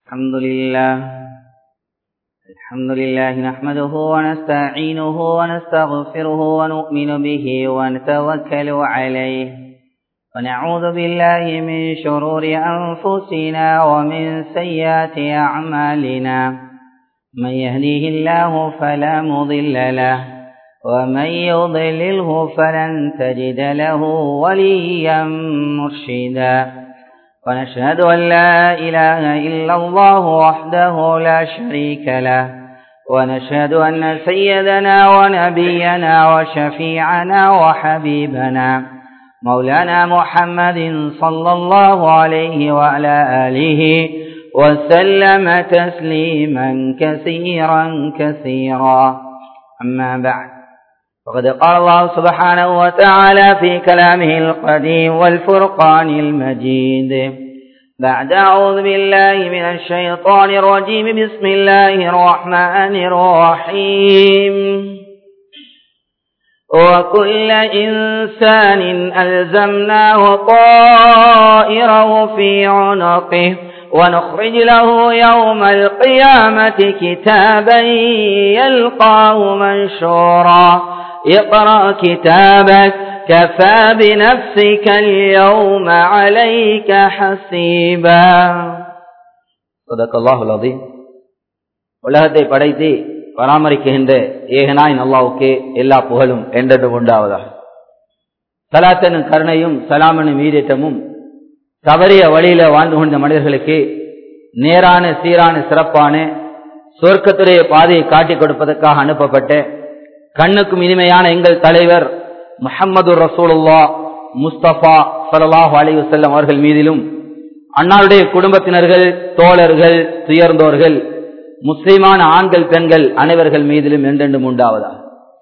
الحمد لله الحمد لله نحمده ونستعينه ونستغفره ونؤمن به ونتوكل عليه ونعوذ بالله من شرور أنفسنا ومن سيئات أعمالنا من يهديه الله فلا مضل له ومن يضلله فلن تجد له وليا مرشدا ونشهد أن لا إله إلا الله وحده لا شريك له ونشهد أن سيدنا ونبينا وشفيعنا وحبيبنا مولانا محمد صلى الله عليه وعلى آله وسلم تسليما كثيرا كثيرا أما بعد وقد قال الله سبحانه وتعالى في كلامه القديم والفرقان المجيد بعد أعوذ بالله من الشيطان الرجيم بسم الله الرحمن الرحيم وكل إنسان ألزمناه طائره في عنقه ونخرج له يوم القيامة كتابا يلقاه منشورا اقرأ كتابك كفى بنفسك اليوم عليك حسيبا صدق الله العظيم உலகத்தை படைத்து பராமரிக்கின்ற ஏகனாய் அல்லாவுக்கே எல்லா புகழும் என்றென்று உண்டாவதாக சலாத்தனும் கருணையும் சலாமனும் ஈரேற்றமும் தவறிய வழியில வாழ்ந்து கொண்ட மனிதர்களுக்கு நேரான சீரான சிறப்பான சொர்க்கத்துடைய பாதையை காட்டிக் கொடுப்பதற்காக அனுப்பப்பட்ட கண்ணுக்கும் இனிமையான எங்கள் தலைவர் முஹம்மது ரசூலுல்லா முஸ்தபா சலாஹ் அலி வசல்லம் அவர்கள் மீதிலும் அன்னாருடைய குடும்பத்தினர்கள் தோழர்கள் துயர்ந்தோர்கள் முஸ்லிமான ஆண்கள் பெண்கள் அனைவர்கள் மீதிலும் என்றென்றும் உண்டாவதா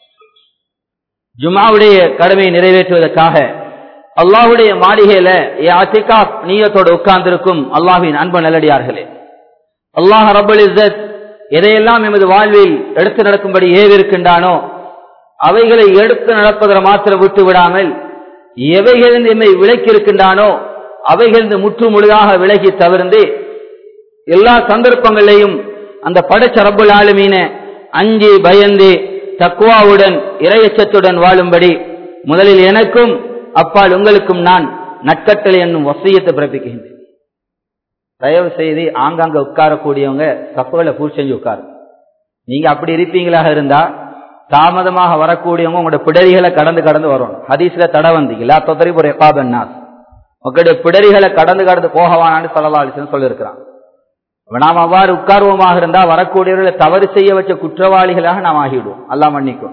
ஜுமாவுடைய கடமையை நிறைவேற்றுவதற்காக அல்லாஹுடைய மாளிகையில அத்திகா நீயத்தோடு உட்கார்ந்திருக்கும் அல்லாஹின் அன்பு நல்லடியார்களே அல்லாஹ் ரபுல் இசத் எதையெல்லாம் எமது வாழ்வில் எடுத்து நடக்கும்படி ஏவிருக்கின்றானோ அவைகளை எடுத்து நடப்பதை மாத்திரம் விட்டு விடாமல் எவைகளிருந்து எம்மை விலக்கி இருக்கின்றானோ அவைகளிருந்து முற்று முழுதாக விலகி தவிர்ந்து எல்லா சந்தர்ப்பங்களையும் அந்த படைச்ச ரப்புல் ஆளுமீன அஞ்சு பயந்து தக்குவாவுடன் இரையச்சத்துடன் வாழும்படி முதலில் எனக்கும் அப்பால் உங்களுக்கும் நான் நட்கட்டளை என்னும் வசியத்தை பிறப்பிக்கின்றேன் தயவு செய்து ஆங்காங்க உட்காரக்கூடியவங்க சப்போல பூ செஞ்சு உட்காரு நீங்க அப்படி இருப்பீங்களாக இருந்தா தாமதமாக வரக்கூடியவங்க உங்களோட பிடரிகளை கடந்து கடந்து வரணும் ஹதீஸ்ல தடை வந்தீங்களா தொத்தரி ஒரு எக்காபன்னாஸ் உங்களுடைய பிடரிகளை கடந்து கடந்து போகவானான்னு சொல்லலா அலிசன் சொல்லியிருக்கிறான் நாம் அவ்வாறு உட்கார்வமாக இருந்தா வரக்கூடியவர்களை தவறு செய்ய வச்ச குற்றவாளிகளாக நாம் ஆகிவிடுவோம் அல்லா மன்னிக்கும்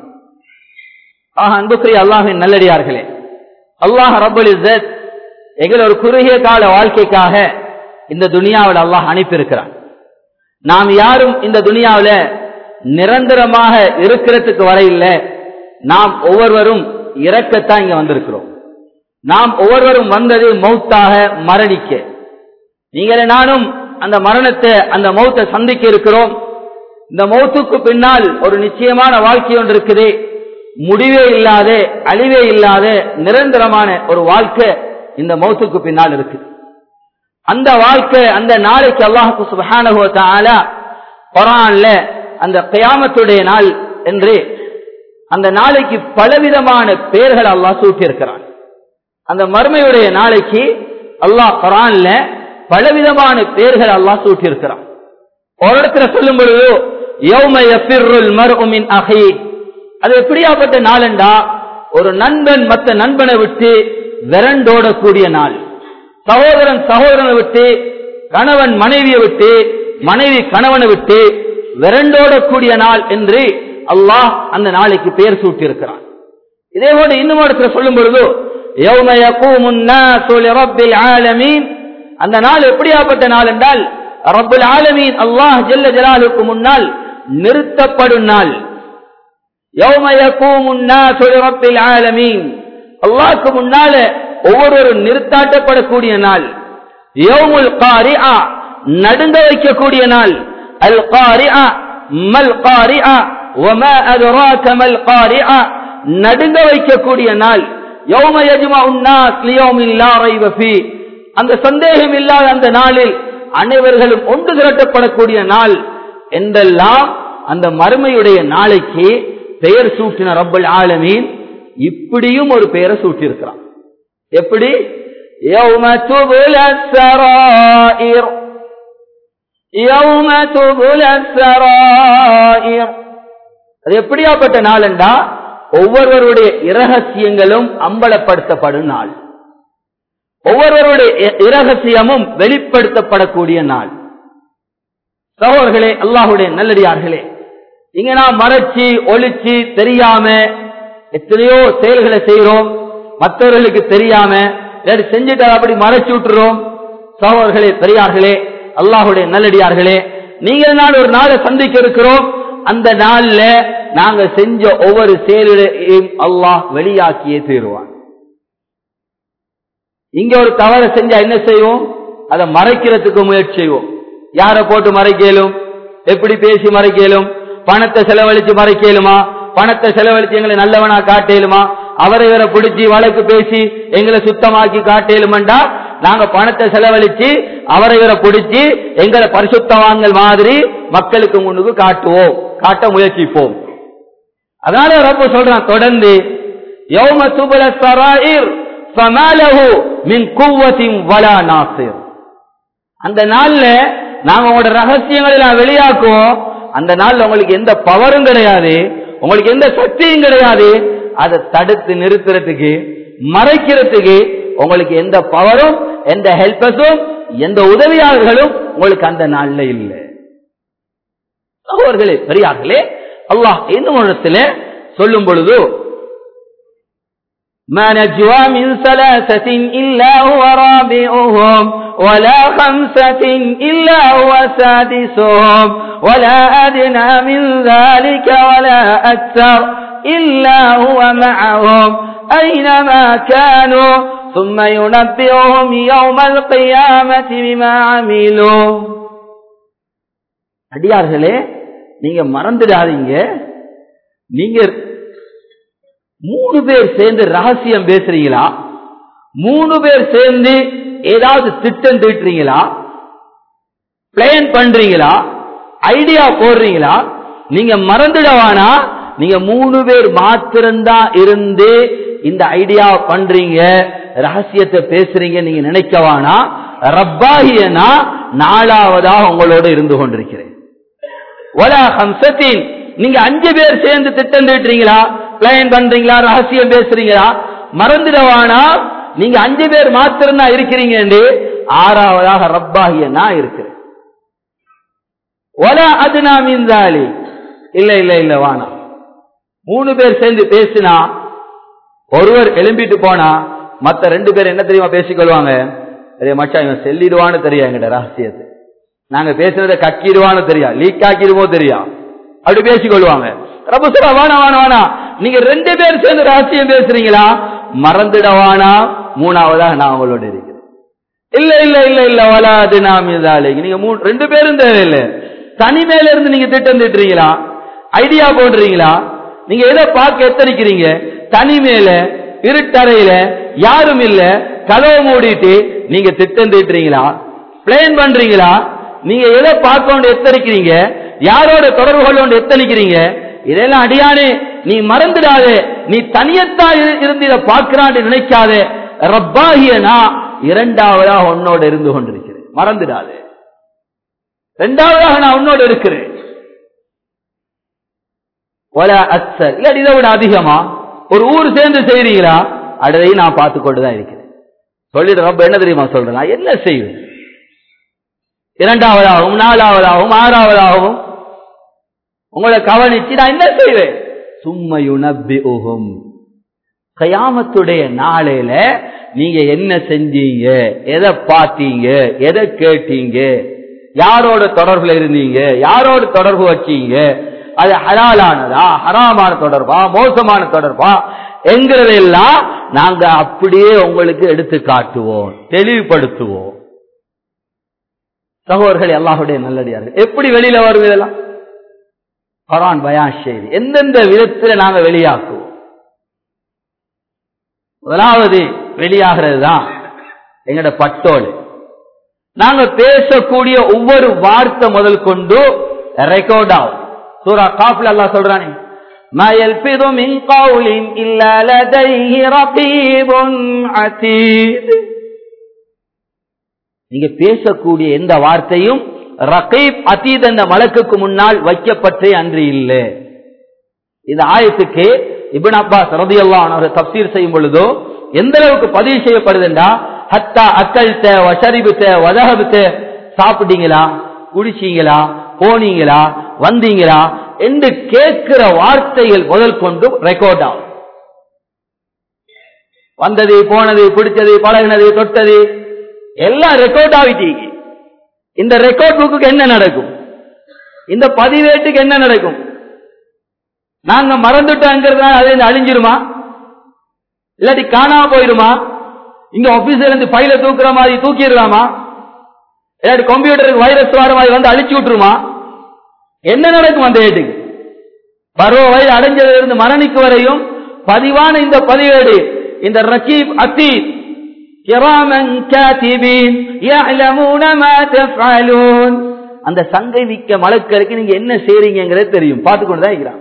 ஆக அன்புக்குரிய அல்லாஹின் நல்லடியார்களே அல்லாஹ் ரபுல் இசத் எங்களை ஒரு குறுகிய கால வாழ்க்கைக்காக இந்த துனியாவில் அல்லாஹ் அனுப்பியிருக்கிறான் நாம் யாரும் இந்த துனியாவில நிரந்தரமாக இருக்கிறதுக்கு வர இல்லை நாம் ஒவ்வொருவரும் இறக்கத்தான் இங்க வந்திருக்கிறோம் நாம் ஒவ்வொருவரும் வந்தது மௌத்தாக மரணிக்க நீங்களே நானும் அந்த மரணத்தை அந்த மௌத்தை சந்திக்க இருக்கிறோம் இந்த மௌத்துக்கு பின்னால் ஒரு நிச்சயமான வாழ்க்கை ஒன்று இருக்குது முடிவே இல்லாத அழிவே இல்லாத நிரந்தரமான ஒரு வாழ்க்கை இந்த மௌத்துக்கு பின்னால் இருக்கு அந்த வாழ்க்கை அந்த நாளைக்கு அல்லாஹுக்கு சுபஹானுவத்தால குரான்ல அந்த கயாமத்துடைய நாள் என்று அந்த நாளைக்கு பலவிதமான பெயர்கள் அல்லாஹ் சூட்டியிருக்கிறான் அந்த மறுமையுடைய நாளைக்கு அல்லாஹ் குரான்ல பலவிதமான பெயர்கள் அல்லாஹ் சூட்டியிருக்கிறான் ஒரு இடத்துல சொல்லும் பொழுது அகை அது எப்படியாப்பட்ட நாளண்டா ஒரு நண்பன் மற்ற நண்பனை விட்டு விரண்டோடக்கூடிய நாள் சகோதரன் சகோதரனை விட்டு கணவன் மனைவியை விட்டு மனைவி கணவனை விட்டு விரண்டோடக்கூடிய நாள் என்று அல்லாஹ் அந்த நாளைக்கு பெயர் சூட்டியிருக்கிறான் இதே போல இன்னும் இடத்துல சொல்லும் பொழுது அந்த நாள் எப்படியாப்பட்ட நாள் என்றால் ரப்புல் ஆலமீன் அல்லாஹ் ஜெல்ல ஜலாலுக்கு முன்னால் நிறுத்தப்படும் நாள் அல்லாஹ்க்கு முன்னால ஒவ்வொருவரும் நிறுத்தாட்டப்படக்கூடிய நாள் யோமுல் காரிஆ நடுங்க வைக்கக்கூடிய நாள் அல் காரிஆ மல் காரிஆ وما أدراك ما القارعة நடுங்க வைக்கக்கூடிய நாள் யௌம யஜ்மஉ الناس ليوم لا ريب فيه அந்த சந்தேகம் இல்லாத அந்த நாளில் அனைவர்களும் ஒன்று திரட்டப்படக்கூடிய நாள் என்றெல்லாம் அந்த மறுமையுடைய நாளைக்கு பெயர் சூட்டின ரப்பல் ஆலமீன் இப்படியும் ஒரு பெயரை சூட்டியிருக்கிறான் எப்படி يوم تبلى السرائر يوم تبلى السرائر அது எப்படியாப்பட்ட நாள் என்றா ஒவ்வொருவருடைய இரகசியங்களும் அம்பலப்படுத்தப்படும் நாள் ஒவ்வொருவருடைய இ- இரகசியமும் வெளிப்படுத்தப்படக்கூடிய நாள் சகோதரர்களே அல்லாஹுடைய நல்லடியார்களே இங்க நான் மறைச்சு ஒளிச்சு தெரியாம எத்தனையோ செயல்களை செய்யறோம் மற்றவர்களுக்கு தெரியாம இல்லாட்டி செஞ்சுட்டு அதை அப்படி மறைச்சு விட்டுறோம் சகோதரர்களே பெரியார்களே அல்லாஹுடைய நல்லடியார்களே நீங்கள் நான் ஒரு நாளை சந்திக்க இருக்கிறோம் அந்த நாள்ல நாங்க செஞ்ச ஒவ்வொரு செயலையும் அல்லாஹ் வெளியாக்கியே தீருவான் இங்க ஒரு தவறை செஞ்சா என்ன செய்வோம் அதை மறைக்கிறதுக்கு முயற்சி செய்வோம் யாரை போட்டு மறைக்கலும் எப்படி பேசி மறைக்கலும் பணத்தை செலவழிச்சு மறைக்கலுமா பணத்தை செலவழிச்சு எங்களை நல்லவனா காட்டேலுமா அவரை இவரை பிடிச்சி வழக்கு பேசி எங்களை சுத்தமாக்கி காட்டேலுமெண்டா நாங்க பணத்தை செலவழிச்சு அவரை இவரை பிடிச்சி எங்களை பரிசுத்தவாங்கள் மாதிரி மக்களுக்கு முன்னுக்கு காட்டுவோம் காட்ட முயற்சிப்போம் அதனால ரப்ப சொல்றான் தொடர்ந்து யௌம துபல சராயிர் ஃபமாலஹு மின் குவத்தின் வலா நாசிர் அந்த நாள்ல நாங்க உங்களோட ரகசியங்களை நான் வெளியாக்குவோம் அந்த நாள்ல உங்களுக்கு எந்த பவரும் கிடையாது உங்களுக்கு எந்த சக்தியும் கிடையாது அதை தடுத்து நிறுத்துறதுக்கு மறைக்கிறதுக்கு உங்களுக்கு எந்த பவரும் எந்த ஹெல்பஸும் எந்த உதவியாளர்களும் உங்களுக்கு அந்த நாள்ல இல்லை சகோதரர்களே பெரியார்களே அல்லாஹ் இன்னும் இடத்துல சொல்லும் பொழுது ما نجوى من ثلاثة إلا هو رابعهم ولا خمسة إلا هو سادسهم ولا أدنى من ذلك ولا أكثر إلا هو معهم أينما كانوا ثم ينبئهم يوم القيامة بما عملوا அடியார்களே நீங்க மறந்துடாதீங்க நீங்க மூணு பேர் சேர்ந்து ரகசியம் பேசுறீங்களா மூணு பேர் சேர்ந்து ஏதாவது திட்டம் தீட்டுறீங்களா பிளான் பண்றீங்களா ஐடியா போடுறீங்களா நீங்க மறந்துடவானா நீங்க மூணு பேர் மாத்திரம்தான் இருந்து இந்த ஐடியா பண்றீங்க ரகசியத்தை பேசுறீங்க நீங்க நினைக்கவானா ரப்பாகியனா நாலாவதா உங்களோட இருந்து கொண்டிருக்கிறேன் ஒலா ஹம்சத்தின் நீங்க அஞ்சு பேர் சேர்ந்து திட்டம் தீட்டுறீங்களா பிளான் பண்றீங்களா ரகசியம் பேசுறீங்களா மறந்துடவானா நீங்க அஞ்சு பேர் மாத்திரம் தான் இருக்கிறீங்க என்று ஆறாவதாக ரப்பாகிய நான் இருக்கிறேன் ஒலா அது நாம் இந்தாலி இல்ல இல்ல இல்ல வானா மூணு பேர் சேர்ந்து பேசினா ஒருவர் எழும்பிட்டு போனா மத்த ரெண்டு பேர் என்ன தெரியுமா பேசிக்கொள்வாங்க அதே மச்சான் இவன் செல்லிடுவான்னு தெரியும் எங்கிட்ட ரகசியத்தை நாங்க பேசுறத கக்கிடுவான்னு தெரியா லீக் ஆக்கிடுமோ தெரியா அப்படி பேசிக்கொள்வாங்க ரப்ப சொல்ல வேணா வேணா வேணா நீங்க ரெண்டு பேர் சேர்ந்து ரகசியம் பேசுறீங்களா மறந்துடவானா மூணாவதாக நான் உங்களோட இருக்கிறேன் இல்ல இல்ல இல்ல இல்ல வலாது நாம் இதாலே நீங்க மூணு ரெண்டு பேரும் தேவையில்லை தனிமையில இருந்து நீங்க திட்டம் திட்டுறீங்களா ஐடியா போடுறீங்களா நீங்க எதை பார்க்க எத்தனைக்கிறீங்க தனிமையில இருட்டறையில யாரும் இல்ல கதவை மூடிட்டு நீங்க திட்டம் தீட்டுறீங்களா பிளேன் பண்றீங்களா நீங்க எதை பார்க்க கொண்டு எத்தனைக்கிறீங்க யாரோட தொடர்பு கொள்ள கொண்டு எத்தனைக்கிறீங்க இதெல்லாம் அடியானே நீ மறந்துடாதே நீ தனியத்தா இரு- இருந்து இதை பார்க்கிறான்னு நினைக்காதே ரப்பாகிய நான் இரண்டாவதாக உன்னோட இருந்து கொண்டிருக்கிறேன் மறந்துடாதே இரண்டாவதாக நான் உன்னோட இருக்கிறேன் ஒல அக்சர் இல்லாட்டி இதை விட அதிகமா ஒரு ஊர் சேர்ந்து செய்றீங்களா அதையும் நான் பார்த்து கொண்டுதான் இருக்கிறேன் சொல்லிட்டு ரொம்ப என்ன தெரியுமா சொல்றேன் நான் என்ன செய்வேன் இரண்டாவதாகவும் நாலாவதாகவும் ஆறாவதாகவும் உங்களை கவனிச்சு நான் என்ன செய்வேன் சும்மையுனப்பி உகும் கயாமத்துடைய நாளையில நீங்க என்ன செஞ்சீங்க எதை பார்த்தீங்க எதை கேட்டீங்க யாரோட தொடர்புல இருந்தீங்க யாரோட தொடர்பு வச்சீங்க அது ஹலாலானதா ஹராமான தொடர்பா மோசமான தொடர்பா என்கிறதெல்லாம் நாங்க அப்படியே உங்களுக்கு எடுத்து காட்டுவோம் தெளிவுபடுத்துவோம் சகோதரர்கள் அல்லாஹுடைய நல்லடியார்கள் எப்படி வெளியில வரும் இதெல்லாம் குரான் பயான் செய்தி எந்தெந்த விதத்துல நாங்க வெளியாக்குவோம் முதலாவது வெளியாகிறது தான் எங்கட பட்டோல் நாங்க பேசக்கூடிய ஒவ்வொரு வார்த்தை முதல் கொண்டு ரெக்கார்ட் ஆகும் சூரா காஃபில் அல்லாஹ் சொல்றானே ما يلفظ من قول إلا لديه رقيب عتيد நீங்க பேசக்கூடிய எந்த வார்த்தையும் ரகீப் அதீத் என்ற மலக்குக்கு முன்னால் வைக்கப்பட்டே அன்று இல்லை இந்த ஆயத்துக்கு இபின் அப்பாஸ் ரதியல்லான் அவர் தப்சீர் செய்யும் பொழுதோ எந்த அளவுக்கு பதிவு செய்யப்படுதுண்டா ஹத்தா அக்கல்த வசரிபுத்த வதகபுத்த சாப்பிட்டீங்களா குடிச்சீங்களா போனீங்களா வந்தீங்களா என்று கேட்கிற வார்த்தைகள் முதல் கொண்டு ரெக்கார்ட் ஆகும் வந்தது போனது பிடிச்சது பழகினது தொட்டது எல்லாம் ரெக்கார்ட் ஆகிட்டீங்க இந்த ரெக்கார்ட் புக்கு என்ன நடக்கும் இந்த பதிவேட்டுக்கு என்ன நடக்கும் நாங்க மறந்துட்டோங்கிறதுனால அது என்ன அழிஞ்சிருமா இல்லாட்டி காணாம போயிருமா இங்க ஆபீஸ்ல இருந்து பையில தூக்குற மாதிரி தூக்கிடலாமா இல்லாட்டி கம்ப்யூட்டருக்கு வைரஸ் வர மாதிரி வந்து அழிச்சு விட்டுருமா என்ன நடக்கும் அந்த ஏட்டுக்கு பருவ வயது அடைஞ்சதுல இருந்து மரணிக்கு வரையும் பதிவான இந்த பதிவேடு இந்த ரகீப் அத்தீத் كراما كاتبين يعلمون ما تفعلون அந்த சங்கை மிக்க மலக்கருக்கு நீங்க என்ன செய்றீங்கிறது தெரியும் பார்த்து கொண்டு தான் இருக்கிறான்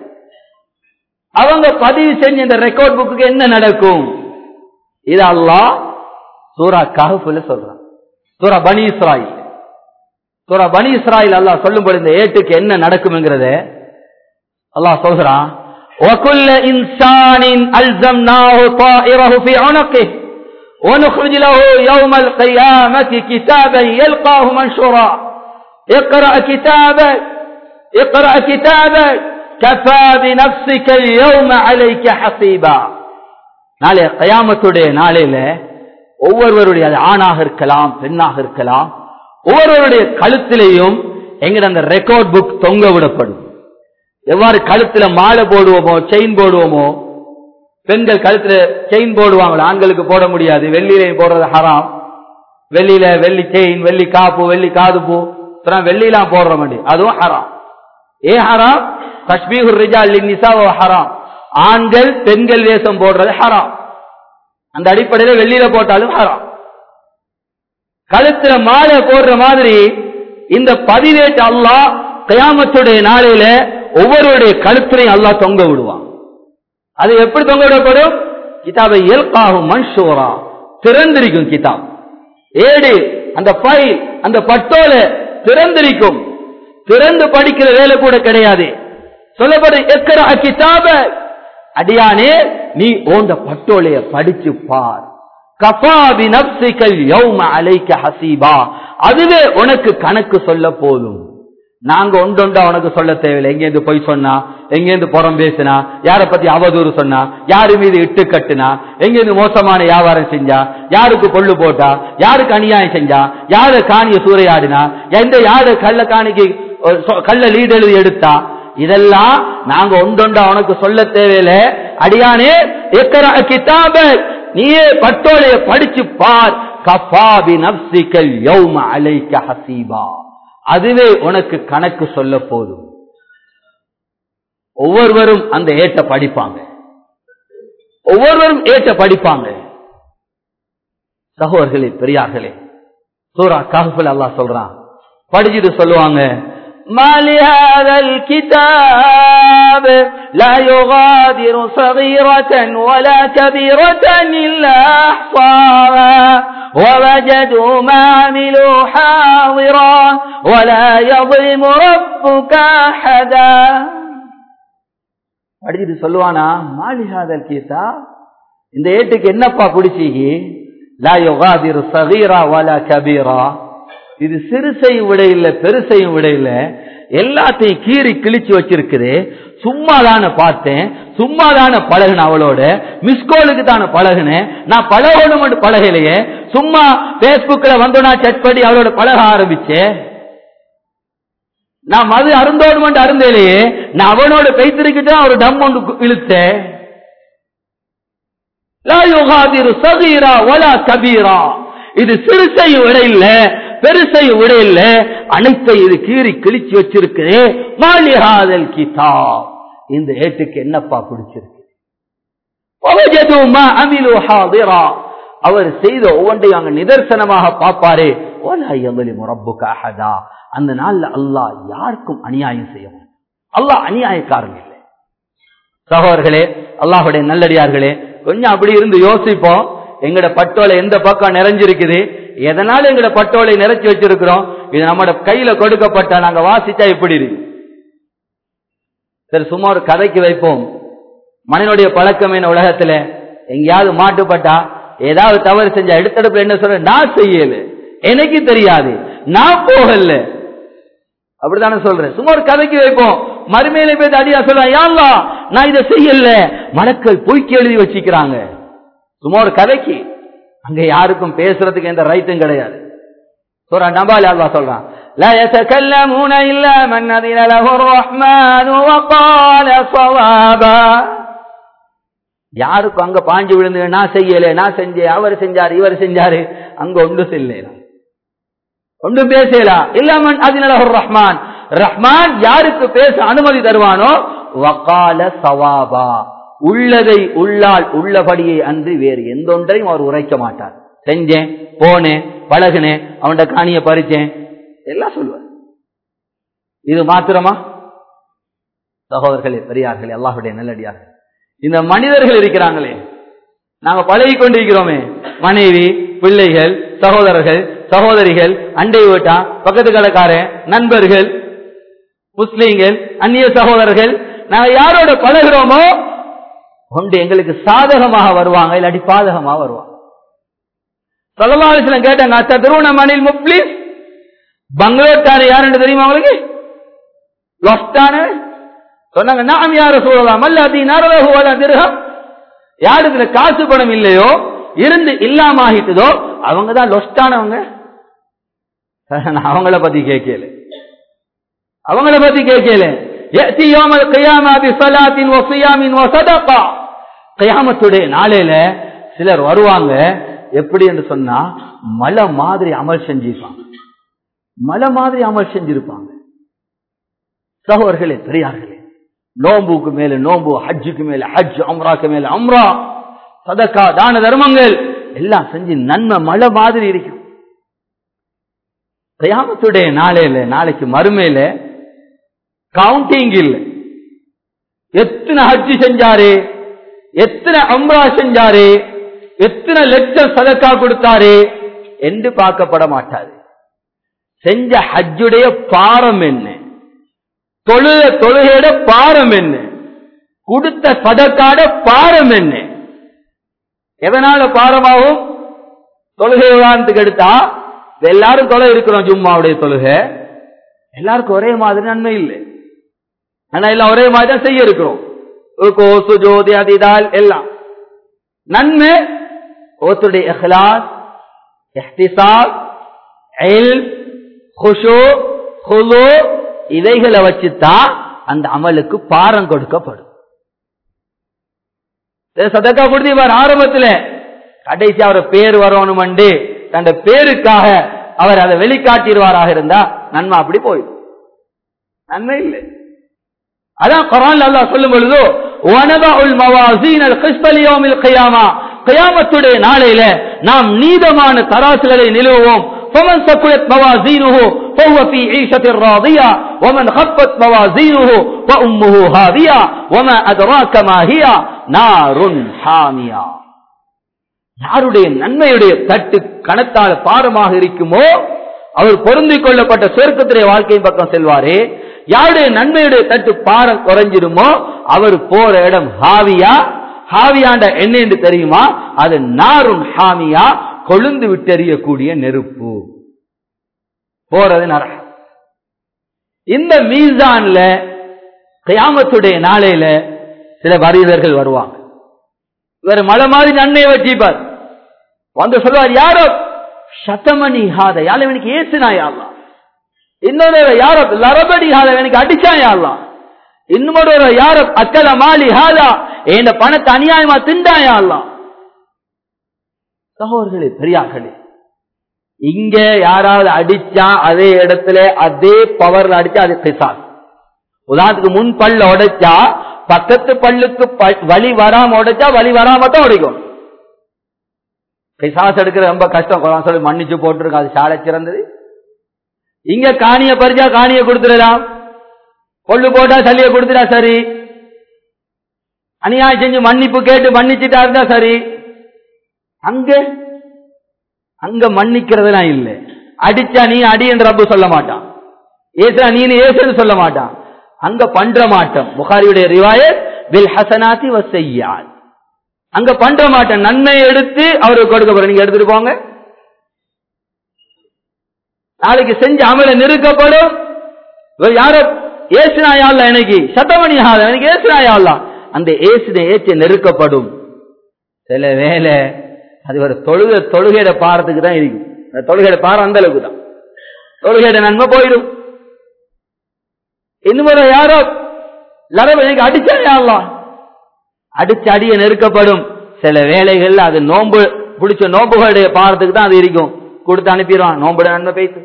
அவங்க பதிவு செஞ்ச இந்த ரெக்கார்ட் புக்கு என்ன நடக்கும் இது அல்லாஹ் சூரா கஹஃப்ல சொல்றான் சூரா பனி இஸ்ராயில் சூரா பனி இஸ்ராயில் அல்லாஹ் சொல்லும்போது இந்த ஏட்டுக்கு என்ன நடக்கும்ங்கிறத அல்லாஹ் சொல்றான் وكل إنسان ألزمناه طائره في عنقه ونخرج له يوم القيامة كتابا يلقاه منشورا اقرأ كتابك اقرأ كتابك كفى بنفسك اليوم عليك حسيبا நாளை கயாமத்துடைய நாளையில ஒவ்வொருவருடைய அது ஆணாக இருக்கலாம் பெண்ணாக இருக்கலாம் ஒவ்வொருவருடைய கழுத்திலையும் எங்கட அந்த ரெக்கார்ட் புக் தொங்க விடப்படும் எவ்வாறு கழுத்துல மாலை போடுவோமோ செயின் போடுவோமோ பெண்கள் கழுத்துல செயின் போடுவாங்களோ ஆண்களுக்கு போட முடியாது வெள்ளியிலையும் போடுறது ஹராம் வெள்ளியில வெள்ளி செயின் வெள்ளி காப்பு வெள்ளி காது பூ அப்புறம் வெள்ளிலாம் போடுற மாட்டி அதுவும் ஹராம் ஏ ஹராம் தஷ்பீஹுர் ரிஜால் நிசாவோ ஹராம் ஆண்கள் பெண்கள் வேஷம் போடுறது ஹராம் அந்த அடிப்படையில வெள்ளியில போட்டாலும் ஹராம் கழுத்துல மாலை போடுற மாதிரி இந்த பதிவேட்டு அல்லாஹ் கயாமத்துடைய நாளையில ஒவ்வொருவருடைய கழுத்திலையும் அல்லாஹ் தொங்க விடுவான் அது எப்படி தொங்க விடப்படும் கிதாபை இயல்பாகும் மன்சூரா திறந்திருக்கும் கிதாப் ஏடு அந்த ஃபைல் அந்த பட்டோல திறந்திருக்கும் திறந்து படிக்கிற வேலை கூட கிடையாது சொல்லப்படும் எக்கர கிதாப அடியானே நீ ஓந்த பட்டோலைய படிச்சு பார் கபாபி நப்சிக்கல் யௌம அலைக்க ஹசீபா அதுவே உனக்கு கணக்கு சொல்ல போதும் நாங்க ஒன்றொண்டா உனக்கு சொல்ல தேவையில்லை எங்கேருந்து பொய் சொன்னா எங்கேருந்து புறம் பேசினா யாரை பத்தி அவதூறு சொன்னா யாரு மீது இட்டு கட்டுனா எங்கேருந்து மோசமான வியாபாரம் செஞ்சா யாருக்கு கொள்ளு போட்டா யாருக்கு அநியாயம் செஞ்சா யாரு காணிய சூறையாடினா எந்த யாரு கள்ள காணிக்கு அஹ், சொ- கள்ள லீட் எழுதி எடுத்தா இதெல்லாம் நாங்க ஒன்றொண்டா உனக்கு சொல்ல தேவையில்லை அடியானே எக்கர கிதாப நீயே பட்டோலைய படிச்சு பார் கஃபாபி நப்சிக்கல் யௌம அலைக்க ஹசீபா அதுவே உனக்கு கணக்கு சொல்ல போதும் ஒவ்வொருவரும் அந்த ஏட்ட படிப்பாங்க ஒவ்வொருவரும் ஏட்ட படிப்பாங்க சகோதரர்களே பெரியார்களே சூரா கஹ்ஃபில் அல்லாஹ் சொல்றான் படிச்சுட்டு சொல்லுவாங்க ما لهذا الكتاب لا يغادر صغيرة ولا كبيرة إلا أحصاها ووجدوا ما عملوا حاضرا ولا يظلم ربك أحدا படிச்சுட்டு சொல்லுவானா மாலிஹாதல் கீதா இந்த ஏட்டுக்கு என்னப்பா பிடிச்சிகி லா யுகாதிரு சகீரா வலா கபீரா இது சிறுசையும் விட இல்ல பெருசையும் விட இல்ல எல்லாத்தையும் கீறி கிழிச்சு வச்சிருக்குது சும்மா தானே பார்த்தேன் சும்மா தானே பழகின அவளோட மிஸ்கோலுக்கு தானே பழகினேன் நான் பழகணும் பழகலையே சும்மா பேஸ்புக்ல வந்தோன்னா செக் பண்ணி அவளோட பழக ஆரம்பிச்சேன் நான் மது அருந்தோடு அருந்தேலையே நான் அவனோட கைத்திருக்கிட்டு ஒரு டம் ஒன்று இழுத்தேன் லா யுகாதிரு சகீரா வலா கபீரா இது சிறுசையும் விட இல்ல பெருசையும் விட இல்ல அனைத்தை இது கீறி கிழிச்சு வச்சிருக்கிறே மாலிஹாதல் கிதாப் இந்த ஏட்டுக்கு என்னப்பா பிடிச்சிருக்கு وَوَجَدُوا مَا عَمِلُوا حَاضِرًا. அவர் செய்த ஒவ்வொன்றையும் அங்க நிதர்சனமாக பார்ப்பாரே "வலா யظلم ربك أحدا." அந்த நாள்ல அல்லாஹ் யாருக்கும் அநியாயம் செய்ய மாட்டான். அல்லாஹ் அநியாயக்காரன் இல்லை சகோதரர்களே அல்லாஹுடைய நல்லடியார்களே கொஞ்சம் அப்படி இருந்து யோசிப்போம் எங்கட பட்டோலை எந்த பக்கம் நிறைஞ்சிருக்குது எதனால எங்கட பட்டோலை நிறைச்சு வச்சிருக்கிறோம் இது நம்மட கையில கொடுக்கப்பட்ட நாங்க வாசிச்சா இப்படி இருக்கு சரி சும்மா ஒரு கதைக்கு வைப்போம் மனிதனுடைய பழக்கம் என்ன உலகத்துல எங்கேயாவது மாட்டுப்பட்டா ஏதாவது தவறு செஞ்சா எடுத்தடுப்புல என்ன சொல்ற நான் செய்யல எனக்கு தெரியாது நான் போகல அப்படித்தானே சொல்றேன் சும்மா ஒரு கதைக்கு வைப்போம் மறுமையில போய் அடியா சொல்றேன் யாழ்லா நான் இதை செய்யல மலக்கள் பொய்க்கு எழுதி வச்சுக்கிறாங்க சும்மா ஒரு கதைக்கு அங்க யாருக்கும் பேசுறதுக்கு எந்த ரைட்டும் கிடையாது சொல்றான் நபாலி அல்லா சொல்றான் لا يتكلمون إلا من أذن له الرحمن وقال صوابا யாருக்கும் அங்க பாஞ்சு விழுந்து நான் செய்யல நான் செஞ்சேன் அவர் செஞ்சாரு இவர் செஞ்சாரு அங்க ஒன்று செல்ல ஒன்றும் பேசலாம் இல்லாமன் அதினல ரஹ்மான் ரஹ்மான் யாருக்கு பேச அனுமதி தருவானோ வக்கால சவாபா உள்ளதை உள்ளால் உள்ளபடியை அன்று வேறு எந்த ஒன்றையும் அவர் உரைக்க மாட்டார் செஞ்சேன் போனேன் பழகுனேன் அவன்கிட்ட காணிய பறிச்சேன் எல்லாம் சொல்லுவார் இது மாத்திரமா சகோதரர்களே பெரியார்களே அல்லாஹுடைய நல்லடியார்கள் இந்த மனிதர்கள் இருக்கிறாங்களே நாங்க பழகி கொண்டிருக்கிறோமே மனைவி பிள்ளைகள் சகோதரர்கள் சகோதரிகள் அண்டை வீட்டா பக்கத்து கடைக்காரன் நண்பர்கள் முஸ்லீம்கள் அந்நிய சகோதரர்கள் நாங்க யாரோட பழகிறோமோ ஒன்று எங்களுக்கு சாதகமாக வருவாங்க இல்லாட்டி பாதகமாக வருவாங்க சொல்லலாசிலம் கேட்டாங்க அத்த திருவண்ணாமலையில் முப்ளீஸ் பங்களோட்டான யாருன்னு தெரியுமா உங்களுக்கு லொஸ்டான சொன்னாங்க நாம் யார சொல்லலாம் அல்ல அதி நரலகுவல திருகம் யாரு இதுல காசு பணம் இல்லையோ இருந்து இல்லாம ஆகிட்டுதோ அவங்க தான் லொஸ்டானவங்க அவங்கள பத்தி கேட்கல அவங்கள பத்தி கேட்கல கயாமத்துடைய நாளையில சிலர் வருவாங்க எப்படி என்று சொன்னா மலை மாதிரி அமல் செஞ்சிருப்பாங்க மலை மாதிரி அமல் செஞ்சிருப்பாங்க சகோதர்களே பெரியார்களே நோம்புக்கு மேல நோம்பு ஹஜ்ஜுக்கு மேல ஹஜ் அம்ராக்கு மேல அம்ரா சதக்கா தான தர்மங்கள் எல்லாம் செஞ்சு நன்மை மழை மாதிரி இருக்கும் கயாமத்துடைய நாளையில நாளைக்கு மறுமையில கவுண்டிங் இல்லை எத்தனை ஹஜ்ஜு செஞ்சாரு எத்தனை அம்ரா செஞ்சாரு எத்தனை லட்சம் சதக்கா கொடுத்தாரு என்று பார்க்கப்பட மாட்டாரு செஞ்ச ஹஜ்ஜுடைய பாரம் என்ன தொழுக தொழுகையோட பாரம் என்ன கொடுத்த சதக்காட பாரம் என்ன எதனால பாரமாகும் தொழுகை உதாரணத்துக்கு எடுத்தா எல்லாரும் தொலை இருக்கிறோம் ஜும்மாவுடைய தொழுகை எல்லாருக்கும் ஒரே மாதிரி நன்மை இல்லை ஆனா எல்லாம் ஒரே மாதிரி தான் செய்ய இருக்கிறோம் கோசு ஜோதி அதிதால் எல்லாம் நன்மை ஒருத்தருடைய இஹ்லாஸ் இஹ்திசாப் இல்ம் குஷு குலு இதைகளை வச்சுதான் அந்த அமலுக்கு பாரம் கொடுக்கப்படும் சதக்கா கொடுத்தீர் ஆரம்பத்துல கடைசி அவர் பேர் வரணும் தன் பேருக்காக அவர் அதை வெளிக்காட்டிடுவாராக இருந்தா நன்மை அப்படி போயிடும் நன்மை இல்லை அதான் குரான் அல்லாஹ் சொல்லும் பொழுது வனதஉல் மவாசீனல் கிஸ்பல் யௌமில் கியாமா கியாமத்துடைய நாளையில நாம் நீதமான தராசுகளை நிலுவுவோம் فمن ثقلت موازينه فهو في عيشة راضية ومن خفت موازينه فأمه هاوية وما أدراك ما هي نار حامية யாருடைய நன்மையுடைய தட்டு கணத்தால் பாரமாக இருக்குமோ அவர் பொருந்திக் கொள்ளப்பட்ட சொர்க்கத்துடைய வாழ்க்கையின் பக்கம் செல்வாரே யாருடைய நன்மையுடைய தட்டு பாரம் குறைஞ்சிருமோ அவர் போற இடம் ஹாவியா ஹாவியாண்ட என்ன என்று தெரியுமா அது நாரும் ஹாமியா கொழுந்து விட்டெறியக்கூடிய நெருப்பு போறது நரகம் இந்த மீசான்ல கயாமத்துடைய நாளையில சில வரிதர்கள் வருவாங்க இவர் மலை மாதிரி நன்மையை வச்சிப்பார் வந்து சொல்லுவார் யாரோ சத்தமணி ஹாத யாழ் எனக்கு ஏசுனா யாழ்லாம் இன்னொரு யாரோ லரபடி ஹாத எனக்கு அடிச்சா யாழ்லாம் இன்னொரு யாரோ அக்கல மாலி ஹாதா என் பணத்தை அநியாயமா திண்டா யாழ்லாம் சகோதர்களே பெரியார்களே இங்க யாராவது அடிச்சா அதே இடத்துல அதே பவர்ல அடிச்சா அது பிசாஸ் உதாரணத்துக்கு முன் பல்ல உடைச்சா பக்கத்து பல்லுக்கு வழி வராம உடைச்சா வழி வராம தான் உடைக்கும் கிசாஸ் எடுக்கிற ரொம்ப கஷ்டம் குரான் சொல்லி மன்னிச்சு போட்டுருக்கு அது சாலை சிறந்தது இங்க காணிய பறிச்சா காணிய கொடுத்துடலாம் கொள்ளு போட்டா சளிய கொடுத்துட்டா சரி அநியாயம் செஞ்சு மன்னிப்பு கேட்டு மன்னிச்சுட்டா இருந்தா சரி அங்க அங்க மன்னிக்கிறதுலாம் இல்லை அடிச்சா நீ அடி என்று ரப்பு சொல்ல மாட்டான் ஏசா நீ ஏசுன்னு சொல்ல மாட்டான் அங்க பண்ற மாட்டம் புகாரியுடைய ரிவாயத் வில் ஹசனாத்தி வசையால் அங்க பண்ற மாட்டேன் நன்மையை எடுத்து அவருக்கு கொடுக்க போற நீங்க எடுத்துட்டு போங்க நாளைக்கு செஞ்ச அமல நெருக்கப்படும் இவர் யாரோ ஏசுனாயால எனக்கு சத்தமணி ஆகல எனக்கு ஏசுனாயால அந்த ஏசுன ஏச்சு நெருக்கப்படும் சில வேலை அது ஒரு தொழுகை தொழுகையிட பாரத்துக்கு தான் இருக்கும் அந்த தொழுகையிட பாரம் அந்த அளவுக்கு தான் தொழுகையிட நன்மை போயிடும் இன்னும் யாரோ லரவ எனக்கு அடிச்சாயாலாம் அடிச்சு அடிய நெருக்கப்படும் சில வேலைகள்ல அது நோன்பு பிடிச்ச நோம்புகளுடைய பாரத்துக்கு தான் அது இருக்கும் கொடுத்து அனுப்பிடுவான் நோம்புட நன்மை பேசு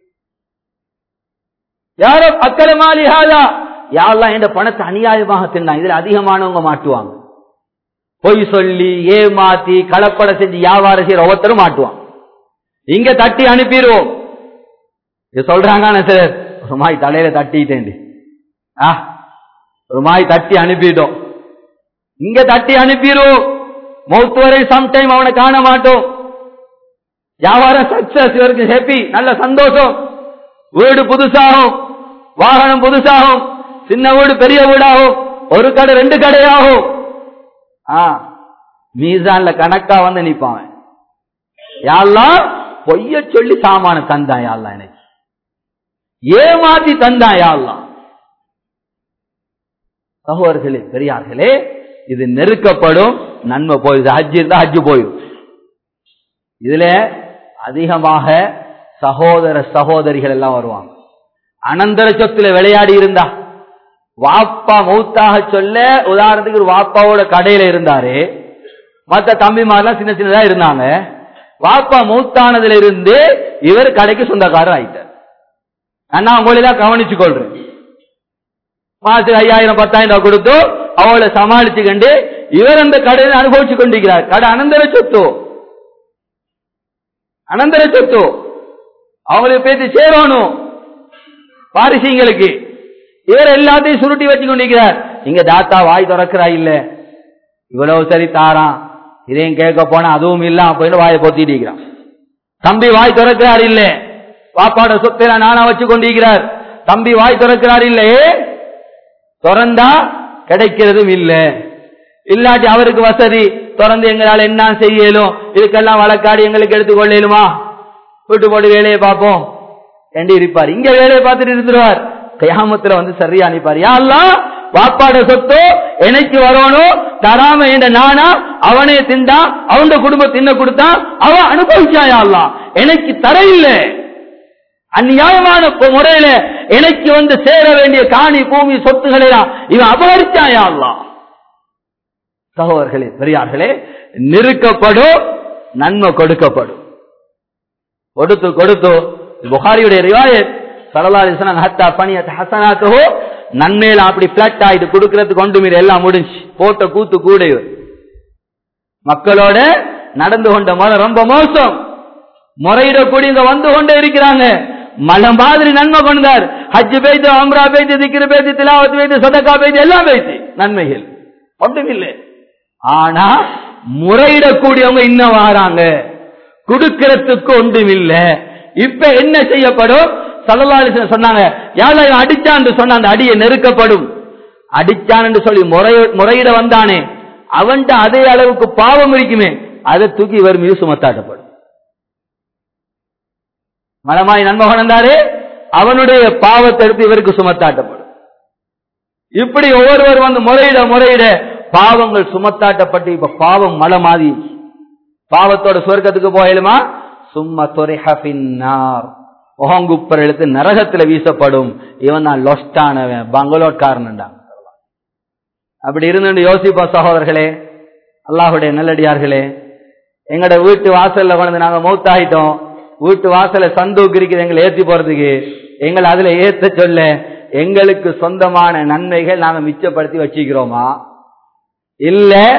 யாரோ அக்கறை மாலிஹாதா யாரெல்லாம் என்ற பணத்தை அநியாயமாக தின்னா இதுல அதிகமானவங்க மாட்டுவாங்க பொய் சொல்லி ஏமாத்தி கலப்பட செஞ்சு வியாபாரம் செய்யற ஒவ்வொருத்தரும் மாட்டுவான் இங்க தட்டி அனுப்பிடுவோம் இது சொல்றாங்க சார் ஒரு மாய் தலையில தட்டிட்டேன் ஆ ஒரு மாய் தட்டி அனுப்பிட்டோம் இங்க தட்டி அனுப்பிடுவோம் மௌத்து வரை சம்டைம் அவனை காண மாட்டோம் வியாபாரம் சக்சஸ் இவருக்கு ஹாப்பி நல்ல சந்தோஷம் வீடு புதுசாகும் வாகனம் புதுசாகும் சின்ன வீடு பெரிய வீடாகும் ஒரு கடை ரெண்டு கடையாகும் ஆ மீசான்ல கணக்கா வந்து நிப்பான் யாரெல்லாம் பொய்ய சொல்லி சாமான தந்தான் யாரெல்லாம் எனக்கு ஏமாத்தி தந்தான் யாரெல்லாம் சகோதரர்களே பெரியார்களே இது நெருக்கப்படும் நன்மை போயிடுது ஹஜ் இருந்தா ஹஜ் போயிடும் இதுல அதிகமாக சகோதர சகோதரிகள் எல்லாம் வருவாங்க அனந்தர சொத்துல விளையாடி இருந்தா வாப்பா மௌத்தாக சொல்ல உதாரணத்துக்கு ஒரு வாப்பாவோட கடையில இருந்தாரு மத்த தம்பிமாரெல்லாம் சின்ன சின்னதா இருந்தாங்க வாப்பா மௌத்தானதுல இருந்து இவர் கடைக்கு சொந்தக்காரர் ஆயிட்டார் நான் உங்களெல்லாம் கவனிச்சு கொள்றேன் மாசத்துக்கு ஐயாயிரம் பத்தாயிரம் ரூபாய் கொடுத்து அவளை சமாளிச்சுக்கண்டு இவர் அந்த கடையை அனுபவிச்சு கொண்டிருக்கிறார் கடை அனந்தர சொத்து அனந்தர சொத்து அவங்களுக்கு பேசி சேரணும் பாரிசிங்களுக்கு இவர் எல்லாத்தையும் சுருட்டி வச்சு கொண்டிருக்கிறார் இங்க தாத்தா வாய் திறக்கிறா இல்ல இவ்வளவு சரி தாரான் இதையும் கேட்க போனா அதுவும் இல்ல அப்படின்னு வாயை பொத்திட்டு இருக்கிறான் தம்பி வாய் திறக்கிறார் இல்ல பாப்பாட சொத்தை நானா வச்சு கொண்டிருக்கிறார் தம்பி வாய் திறக்கிறார் இல்லையே திறந்தா கிடைக்கிறதும் இல்ல இல்லாட்டி அவருக்கு வசதி திறந்து எங்களால் என்ன செய்யலும் இதுக்கெல்லாம் வழக்காடி எங்களுக்கு எடுத்துக்கொள்ளலுமா வீட்டு போட்டு வேலையை பார்ப்போம் என்று இருப்பார் இங்க வேலையை பார்த்துட்டு இருந்துருவார் கயாமத்துல வந்து சரியா அனுப்பார் யாரெல்லாம் வாப்பாட சொத்து எனக்கு வரணும் தராம என்ற நானா அவனே திண்டா அவன் குடும்பம் தின்ன கொடுத்தான் அவன் அனுபவிச்சாயாலாம் எனக்கு தர இல்லை அந்நியாயமான முறையில எனக்கு வந்து சேர வேண்டிய காணி பூமி சொத்துக்களை இவன் அபகரிச்சாயாலாம் சகோதரர்களே பெரியார்களே நெருக்கப்படும் நன்மை கொடுக்கப்படும் கொடுத்து கொடுத்து புகாரியுடைய ரிவாயத் சரலாலிசன் ஹத்தா பணியத் ஹசனாத்தோ நன்மையில அப்படி பிளட் ஆயிட்டு கொடுக்கறதுக்கு கொண்டு மீது எல்லாம் முடிஞ்சு போட்ட கூத்து கூட மக்களோட நடந்து கொண்ட முறை ரொம்ப மோசம் முறையிடக்கூடிய வந்து கொண்டே இருக்கிறாங்க மலை மாதிரி நன்மை கொண்டார் ஹஜ் பேய்த்து அம்ரா பேய்த்து திக்கிற பேய்த்து திலாவத்து பேய்த்து சதக்கா பேய்த்து எல்லாம் பேய்த்து நன்மைகள் ஒன்றும் இல்லை ஆனா முறையிடக்கூடியவங்க இன்னும் வராங்க கொடுக்கறதுக்கு ஒன்றும் இல்ல இப்ப என்ன செய்யப்படும் சல்லல்லாஹு சொன்னாங்க யாரா இவன் அடிச்சான் சொன்ன அந்த அடியை நெருக்கப்படும் அடிச்சான் என்று சொல்லி முறை முறையிட வந்தானே அவன்கிட்ட அதே அளவுக்கு பாவம் இருக்குமே அதை தூக்கி இவர் மீது சுமத்தாட்டப்படும் மலமாய் நன்மை கொண்டாரு அவனுடைய பாவத்தை எடுத்து இவருக்கு சுமத்தாட்டப்படும் இப்படி ஒவ்வொருவர் வந்து முறையிட முறையிட பாவங்கள் சுமத்தாட்டப்பட்டு இப்ப பாவம் மலை மாறி பாவத்தோட சொர்க்கத்துக்கு போயலுமா சும்மா தொரைஹ பின்னார் முகங்குப்பர் எடுத்து நரகத்துல வீசப்படும் இவன் தான் லொஸ்டானவன் பங்களோட்காரன்டா அப்படி இருந்து யோசிப்பா சகோதரர்களே அல்லாஹுடைய நல்லடியார்களே எங்கட வீட்டு வாசல்ல கொண்டு நாங்க மௌத்தாயிட்டோம் வீட்டு வாசல சந்தூக்கு இருக்குது எங்களை ஏத்தி போறதுக்கு எங்களை அதுல ஏத்த சொல்ல எங்களுக்கு சொந்தமான நன்மைகள் நாங்க மிச்சப்படுத்தி வச்சுக்கிறோமா இல்ல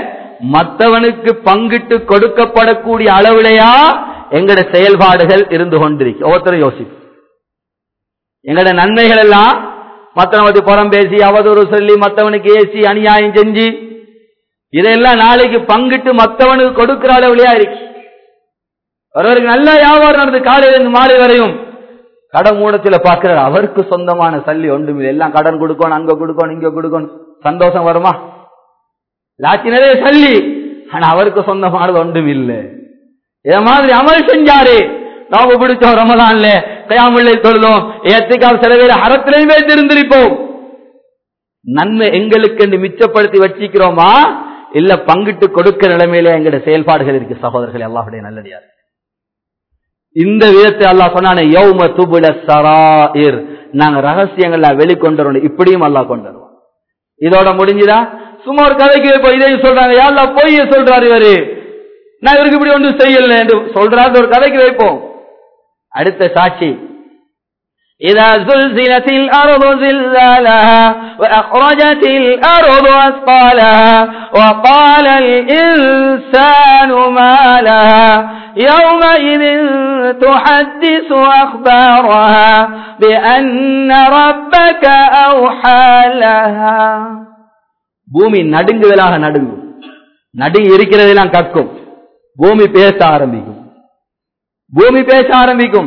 மற்றவனுக்கு பங்கிட்டு கொடுக்கப்படக்கூடிய அளவிலையா எங்கட செயல்பாடுகள் இருந்து கொண்டிருக்கு ஒவ்வொருத்தரும் யோசிப்பு எங்கட நன்மைகள் எல்லாம் மற்றவனுக்கு புறம் பேசி அவதூறு சொல்லி மற்றவனுக்கு ஏசி அநியாயம் செஞ்சு இதெல்லாம் நாளைக்கு பங்கிட்டு மற்றவனுக்கு கொடுக்கிற அளவுலயா இருக்கு ஒருவருக்கு நல்ல வியாபாரம் நடந்து காலையில இருந்து மாலை வரையும் கடன் மூடத்துல பாக்குறாரு அவருக்கு சொந்தமான சல்லி ஒன்றும் இல்லை எல்லாம் கடன் கொடுக்கணும் அங்க கொடுக்கணும் இங்க கொடுக்கணும் சந்தோஷம் வருமா லாச்சி நிறைய சல்லி ஆனா அவருக்கு சொந்தமானது ஒன்றும் இல்லை இத மாதிரி அமல் செஞ்சாரு நாம பிடிச்சோம் ரமதான்ல கயாமுல்லை தொழுதோம் ஏத்துக்கால் சில பேர் அறத்திலையுமே திருந்திருப்போம் நன்மை எங்களுக்கு என்று மிச்சப்படுத்தி வச்சிக்கிறோமா இல்ல பங்கிட்டு கொடுக்கிற நிலைமையில எங்களுடைய செயல்பாடுகள் இருக்கு சகோதரர்கள் எல்லாருடைய நல்லடியார் இந்த விதத்தை அல்லாஹ் சொன்னானே யௌம துபுல சராயிர் நாங்க ரகசியங்கள்ல வெளிக்கொண்டு வரணும் இப்படியும் அல்லாஹ் கொண்டு வருவோம் இதோட முடிஞ்சுதா சும்மா ஒரு கதைக்கு போய் இதையும் சொல்றாங்க யாழ்லா பொய்ய சொல்றாரு இவரு நான் இவருக்கு இப்படி ஒன்றும் செய்யல என்று சொல்றாரு ஒரு கதைக்கு வைப்போம் அடுத்த சாட்சி إذا زلزلت الأرض زلزالها وأخرجت الأرض أثقالها وقال الإنسان ما لها يومئذ تحدث أخبارها بأن ربك أوحى لها பூமி நடுங்குதலாக நடுங்கும் நடுங்கி இருக்கிறதெல்லாம் கக்கும் பூமி பேச ஆரம்பிக்கும் பூமி பேச ஆரம்பிக்கும்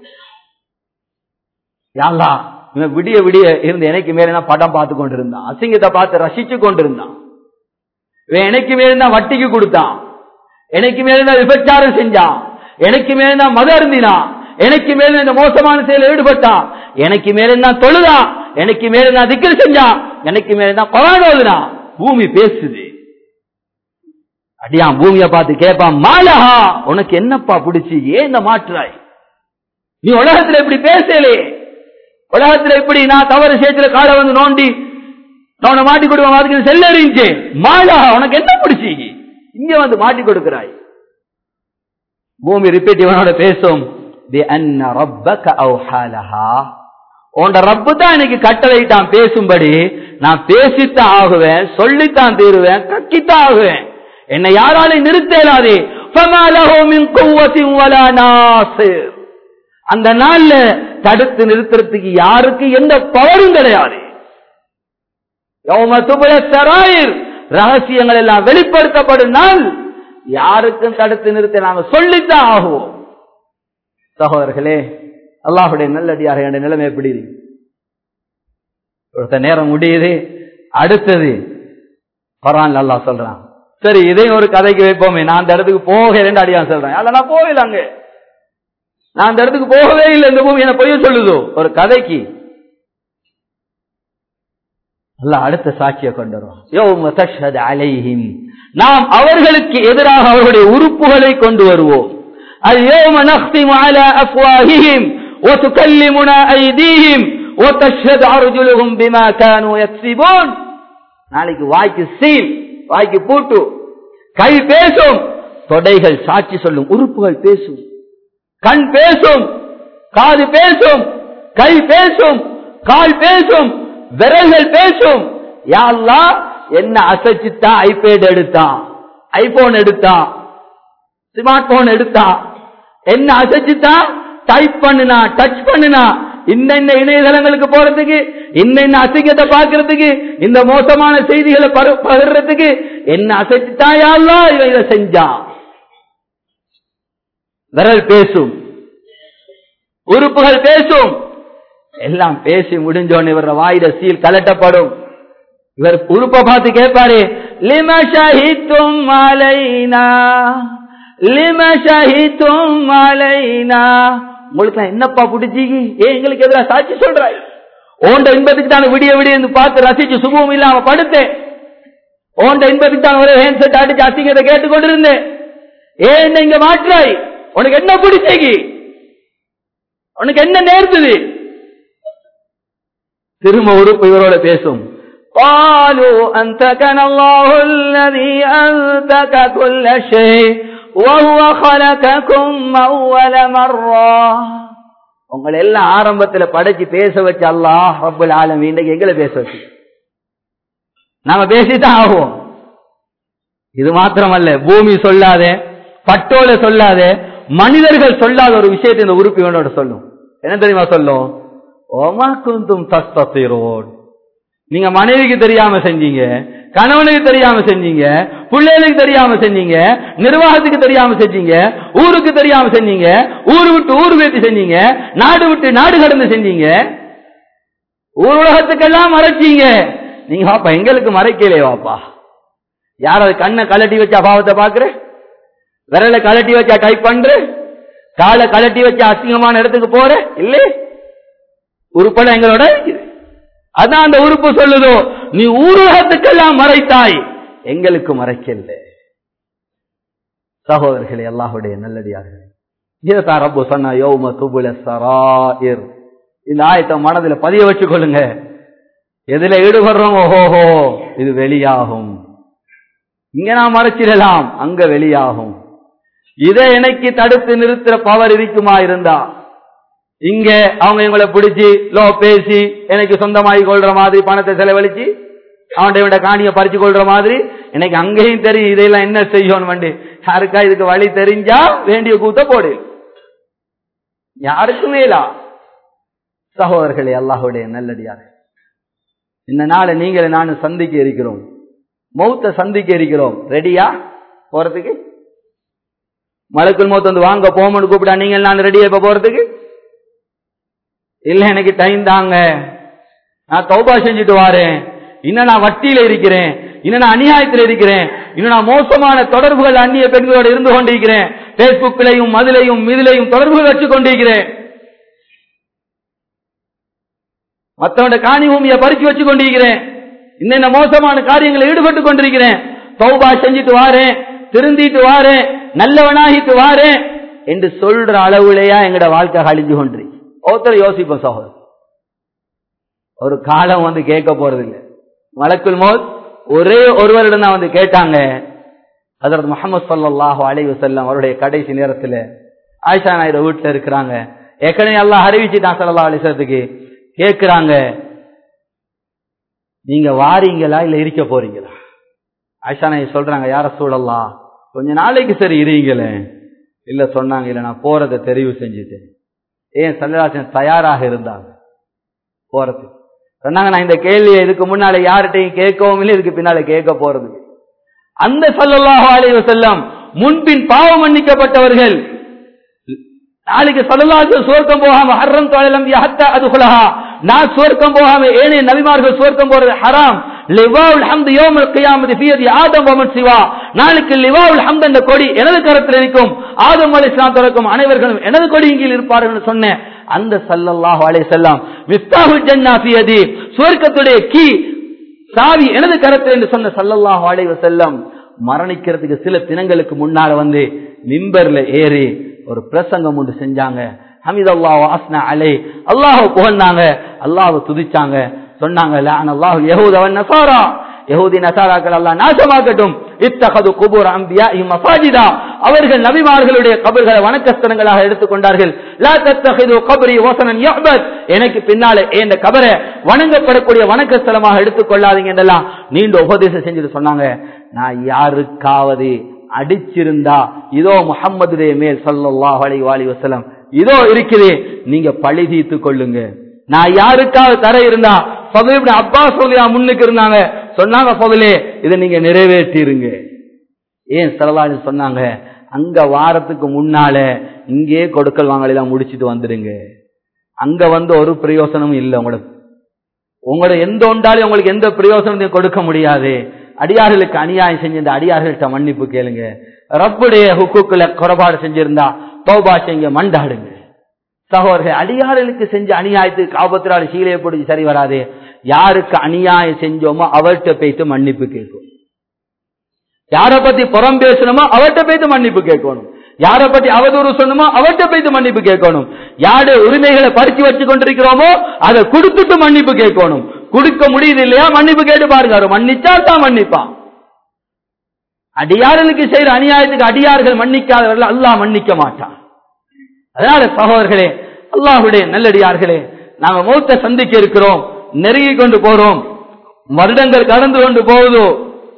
யாழ்லா இவன் விடிய விடிய இருந்து எனக்கு மேல படம் பார்த்து கொண்டிருந்தான் அசிங்கத்தை பார்த்து ரசிச்சு கொண்டிருந்தான் இவன் எனக்கு மேல வட்டிக்கு கொடுத்தான் எனக்கு மேல விபச்சாரம் செஞ்சான் எனக்கு மேல மத அருந்தினான் எனக்கு மேல இந்த மோசமான செயலில் ஈடுபட்டான் எனக்கு மேல தான் தொழுதான் எனக்கு மேல தான் திக்கல் செஞ்சான் எனக்கு மேல தான் கொரான் ஓதுனான் பூமி பேசுது அடியான் பூமியை பார்த்து கேட்பான் மாலஹா உனக்கு என்னப்பா பிடிச்சி ஏன் இந்த மாற்றாய் நீ உலகத்துல இப்படி பேசலே உலகத்துல இப்படி நான் தவறு சேத்துல காலை வந்து நோண்டி நான் உன்னை மாட்டி கொடுவேன் அதுக்கு செல்ல இருந்துச்சு மாலா உனக்கு என்ன பிடிச்சி இங்க வந்து மாட்டி கொடுக்கிறாய் பூமி ரிப்பீட் இவனோட பேசும் உண்ட ரப்பு தான் எனக்கு கட்டளையிட்டான் பேசும்படி நான் பேசித்தான் ஆகுவேன் சொல்லித்தான் தீருவேன் கக்கித்தான் ஆகுவேன் என்னை யாராலையும் நிறுத்த இயலாதே அந்த நாள்ல தடுத்து நிறுத்துறதுக்கு யாருக்கு எந்த பவரும் கிடையாது ரகசியங்கள் எல்லாம் வெளிப்படுத்தப்படும் நாள் யாருக்கும் தடுத்து நிறுத்த நாங்க சொல்லித்தான் ஆகுவோம் சகோதரர்களே அல்லாஹுடைய நல்லடியாக என்ற நிலைமை எப்படி ஒருத்த நேரம் முடியுது அடுத்தது பரான் அல்லா சொல்றான் சரி இதையும் ஒரு கதைக்கு வைப்போமே நான் அந்த இடத்துக்கு போகிறேன் அடியா சொல்றேன் அல்ல நான் போகல அங்க நான் அந்த இடத்துக்கு போகவே இல்லை இந்த பூமி என்ன பொய்ய சொல்லுதோ ஒரு கதைக்கு அல்ல அடுத்த சாட்சியை கொண்டு வரும் அலைஹிம் நாம் அவர்களுக்கு எதிராக அவர்களுடைய உறுப்புகளை கொண்டு வருவோம் اليوم نختم على أفواههم وتكلمنا أيديهم وتشهد أرجلهم بما كانوا يكسبون நாளைக்கு வாய்க்கு சீல் வாய்க்கு பூட்டு கை பேசும் தொடைகள் சாட்சி சொல்லும் உறுப்புகள் பேசும் கண் பேசும் காது பேசும் கை பேசும் கால் பேசும் விரல்கள் பேசும் யாழ்லா என்ன அசைச்சுத்தான் ஐபேட் எடுத்தான் ஐபோன் எடுத்தான் ஸ்மார்ட் போன் எடுத்தான் என்ன அசைச்சுத்தான் டைப் பண்ணுனா டச் பண்ணுனா இன்ன இணையதளங்களுக்கு போறதுக்கு இன்ன அசிங்கத்தை பாக்குறதுக்கு இந்த மோசமான செய்திகளை பகிர்றதுக்கு என்ன அசைச்சுட்டாயாலா இவன் இதை செஞ்சான் விரல் பேசும் உறுப்புகள் பேசும் எல்லாம் பேசி முடிஞ்சோன்னு இவர வாயில சீல் கலட்டப்படும் இவர் உறுப்பை பார்த்து கேட்பாரு லிம ஷஹித்தும் அலைனா லிம ஷஹித்தும் அலைனா உங்களுக்கு என்னப்பா பிடிச்சிக்கு ஏன் எங்களுக்கு எதிராக சாட்சி சொல்றாய் ஓண்ட இன்பத்துக்கு தான் விடிய விடிய பார்த்து ரசிச்சு சுகமும் இல்லாம படுத்தேன் ஓண்ட இன்பத்துக்கு தான் ஒரு ஹேண்ட் செட் அடிச்சு அசிங்கத்தை கேட்டுக்கொண்டிருந்தேன் ஏன் இங்க மாற்றாய் உனக்கு என்ன பிடிச்சிக்கு உனக்கு என்ன நேர்ந்தது திரும்ப உறுப்பு இவரோட பேசும் قالوا أنتكنا الله الذي أنتك كل شيء وهو خلقكم أول مرة உங்களை எல்லாம் ஆரம்பத்துல படைச்சு பேச வச்ச அல்லாஹ் ரப்பல் ஆலமீன் இன்னைக்கு எங்களை பேச வச்சு நாம பேசித்தான் ஆகும் இது மாத்திரமல்ல பூமி சொல்லாதே பட்டோல சொல்லாதே மனிதர்கள் சொல்லாத ஒரு விஷயத்தை இந்த உறுப்பு இவனோட சொல்லும் என்ன தெரியுமா சொல்லும் ஓமா குந்தும் தஸ்தீரோட் நீங்க மனைவிக்கு தெரியாம செஞ்சீங்க கணவனுக்கு தெரியாம செஞ்சீங்க பிள்ளைகளுக்கு தெரியாம செஞ்சீங்க நிர்வாகத்துக்கு தெரியாம செஞ்சீங்க ஊருக்கு தெரியாம செஞ்சீங்க ஊரு விட்டு ஊர் பேசி செஞ்சீங்க நாடு விட்டு நாடு கடந்து செஞ்சீங்க ஊர் உலகத்துக்கெல்லாம் மறைச்சீங்க நீங்க வாப்பா எங்களுக்கு மறைக்கலையே வாப்பா யாராவது கண்ணை கலட்டி வச்சா பாவத்தை பாக்குற விரலை கலட்டி வச்சா டைப் பண்ற காலை கலட்டி வச்சா அசிங்கமான இடத்துக்கு போற இல்லே உறுப்பட எங்களோட இருக்குது அதான் அந்த உறுப்பு சொல்லுதோ நீ ஊரகத்துக்கெல்லாம் மறைத்தாய் எங்களுக்கு மறைக்கல சகோதரர்களே அல்லாஹுடைய நல்லடியார்கள் இதைத்தான் ரப்பு சொன்ன யோம துபுல சராயிர் இந்த ஆயத்தை மனதில பதிய வச்சுக் கொள்ளுங்க எதுல ஈடுபடுறோம் ஓஹோஹோ இது வெளியாகும் இங்க நான் மறைச்சிடலாம் அங்க வெளியாகும் இதை எனக்கு தடுத்து நிறுத்துற பவர் இருக்குமா இருந்தா இங்க அவங்க இவங்களை பிடிச்சி லோ பேசி எனக்கு சொந்தமாகி கொள்ற மாதிரி பணத்தை செலவழிச்சு அவன்கிட்ட இவன்ட காணியை பறிச்சு கொள்ற மாதிரி எனக்கு அங்கேயும் தெரியும் இதெல்லாம் என்ன செய்யணும் வண்டி யாருக்கா இதுக்கு வழி தெரிஞ்சா வேண்டிய கூத்த போடு யாருக்குமே இல்லா சகோதரர்களே அல்லாஹுடைய நல்லடியார் இந்த நாளை நீங்களே நானும் சந்திக்க இருக்கிறோம் மௌத்த சந்திக்க இருக்கிறோம் ரெடியா போறதுக்கு மலக்குள் மௌத்த வந்து வாங்க போமனு கூப்பிட்டா நீங்க நான் ரெடியா இப்ப போறதுக்கு இல்ல எனக்கு டைம் தாங்க நான் தௌபா செஞ்சுட்டு வாரேன் இன்னும் நான் வட்டியில இருக்கிறேன் இன்னும் நான் அநியாயத்தில் இருக்கிறேன் இன்னும் நான் மோசமான தொடர்புகள் அந்நிய பெண்களோடு இருந்து கொண்டிருக்கிறேன் பேஸ்புக்கிலையும் மதிலையும் மிதிலையும் தொடர்புகள் வச்சு கொண்டிருக்கிறேன் மற்றவன் காணி பூமியை பறிச்சு வச்சு கொண்டிருக்கிறேன் இன்னென்ன மோசமான காரியங்களை ஈடுபட்டு கொண்டிருக்கிறேன் தௌபா செஞ்சுட்டு வாரேன் திருந்திட்டு வாரேன் நல்லவனாகிட்டு வாரேன் என்று சொல்ற அளவுலையா எங்கட வாழ்க்கை அழிஞ்சு கொண்டிருக்கு ஒருத்தர் யோசிப்போம் சகோதரர் ஒரு காலம் வந்து கேட்க போறது இல்லை மலக்குல் மோத் ஒரே ஒருவரிடம் தான் வந்து கேட்டாங்க அதற்கு முகமது சல்லாஹூ அலி வசல்லம் அவருடைய கடைசி நேரத்தில் ஆயிஷா நாயுடு வீட்டில் இருக்கிறாங்க ஏற்கனவே எல்லாம் அறிவிச்சுட்டான் சல்லா அலிசத்துக்கு கேட்கிறாங்க நீங்க வாரீங்களா இல்ல இருக்க போறீங்களா ஆயிஷா நாய் சொல்றாங்க யார சூழலாம் கொஞ்ச நாளைக்கு சரி இருங்களே இல்ல சொன்னாங்க இல்ல நான் போறதை தெரிவு செஞ்சுட்டேன் ஏன் சல்லராசன் தயாராக இருந்தாங்க போறது சொன்னாங்க நான் இந்த கேள்வியை இதுக்கு முன்னால யார்கிட்டையும் கேட்கவும் இல்லை இதுக்கு பின்னால கேட்க போறது அந்த சல்லல்லாஹு அலைஹி வஸல்லம் முன்பின் பாவம் மன்னிக்கப்பட்டவர்கள் நாளைக்கு சல்லல்லாஹு சுவர்க்கம் போகாம ஹர்ரம் தொழிலம் யஹத்த அதுகுலஹா நான் சுவர்க்கம் போகாம ஏனைய நபிமார்கள் சுவர்க்கம் போறது ஹராம் லிவாவுல் ஹம்து யோமல் கியாமதி ஃபியதி ஆதம் வமன் சிவா நாளைக்கு லிவாவுல் ஹம்து என்ற கொடி எனது கரத்தில் இருக்கும் ஆதம் அலி இஸ்லாம் தொடக்கும் அனைவர்களும் எனது கொடி இங்கில் இருப்பார்கள் சொன்னேன் அந்த சல்லல்லாஹு அலைஹி வஸல்லம் மிஃப்தாஹுல் ஜன்னா ஃபியதி சுவர்க்கத்துடைய கீ சாவி எனது கரத்தில் என்று சொன்ன சல்லல்லாஹு அலைஹி வஸல்லம் மரணிக்கிறதுக்கு சில தினங்களுக்கு முன்னால வந்து மிம்பர்ல ஏறி ஒரு பிரசங்கம் ஒன்று செஞ்சாங்க ஹமீத் அல்லாஹ் அஸ்னா அலை அல்லாஹ் புகழ்ந்தாங்க அல்லாஹ் துதிச்சாங்க சொன்னாங்க லான் அல்லாஹ் யஹூதவன் நசாரா யஹூதி நசாராக்கள் அல்லாஹ் நாசமாக்கட்டும் இத்தகது குபூர் அம்பியா மசாஜிதா அவர்கள் நபிமார்களுடைய கபர்களை வணக்கஸ்தலங்களாக எடுத்துக்கொண்டார்கள் லா தத்தஹிது கபரி வசனன் யஹ்பத் எனக்கு பின்னாலே இந்த கபரை வணங்கப்படக்கூடிய வணக்கஸ்தலமாக எடுத்துக்கொள்ளாதீங்க என்றெல்லாம் நீண்ட உபதேசம் செஞ்சுட்டு சொன்னாங்க நான் யாருக்காவது அடிச்சிருந்தா இதோ முகம்மதுடைய மேல் சல்லாஹ் அலி வாலி வசலம் இதோ இருக்குது நீங்க பழி தீர்த்து கொள்ளுங்க நான் யாருக்காவது தர இருந்தா பகுதி அப்பா சொல்லியா முன்னுக்கு இருந்தாங்க சொன்னாங்க பகுலே இதை நீங்க நிறைவேற்றிருங்க ஏன் சரலாஜி சொன்னாங்க அங்க வாரத்துக்கு முன்னால இங்கே கொடுக்கல் வாங்கலாம் முடிச்சிட்டு வந்துடுங்க அங்க வந்து ஒரு பிரயோசனமும் இல்லை உங்களுக்கு உங்களோட எந்த ஒன்றாலும் உங்களுக்கு எந்த பிரயோசனத்தையும் கொடுக்க முடியாது அடியார்களுக்கு அநியாயம் செஞ்ச இந்த அடியார்கள்ட்ட மன்னிப்பு கேளுங்க ரப்புடைய ஹுக்குக்குல குறைபாடு செஞ்சிருந்தா தோபா செஞ்ச மண்டாடுங்க சகோதரர்கள் அடியார்களுக்கு செஞ்ச அநியாயத்துக்கு ஆபத்திரால் சீலையை பிடிச்சி சரி வராது யாருக்கு அநியாயம் செஞ்சோமோ அவர்கிட்ட போயிட்டு மன்னிப்பு கேட்கும் யார பத்தி புறம் பேசணுமோ அவர்கிட்ட போயிட்டு மன்னிப்பு கேட்கணும் யார பத்தி அவதூறு சொன்னமோ அவர்கிட்ட போயிட்டு மன்னிப்பு கேட்கணும் யாரு உரிமைகளை பறிச்சு வச்சு கொண்டிருக்கிறோமோ அதை கொடுத்துட்டு மன்னிப்பு கேட்கணும் கொடுக்க முடியுது இல்லையா மன்னிப்பு கேட்டு பாருங்க அவர் மன்னிச்சா தான் மன்னிப்பான் அடியார்களுக்கு செய்யற அநியாயத்துக்கு அடியார்கள் மன்னிக்காதவர்கள் அல்லாஹ் மன்னிக்க மாட்டான் அதனால சகோதரர்களே அல்லாஹுடைய நல்லடியார்களே நாங்க மூத்த சந்திக்க இருக்கிறோம் நெருங்கி கொண்டு போறோம் வருடங்கள் கடந்து கொண்டு போகுதோ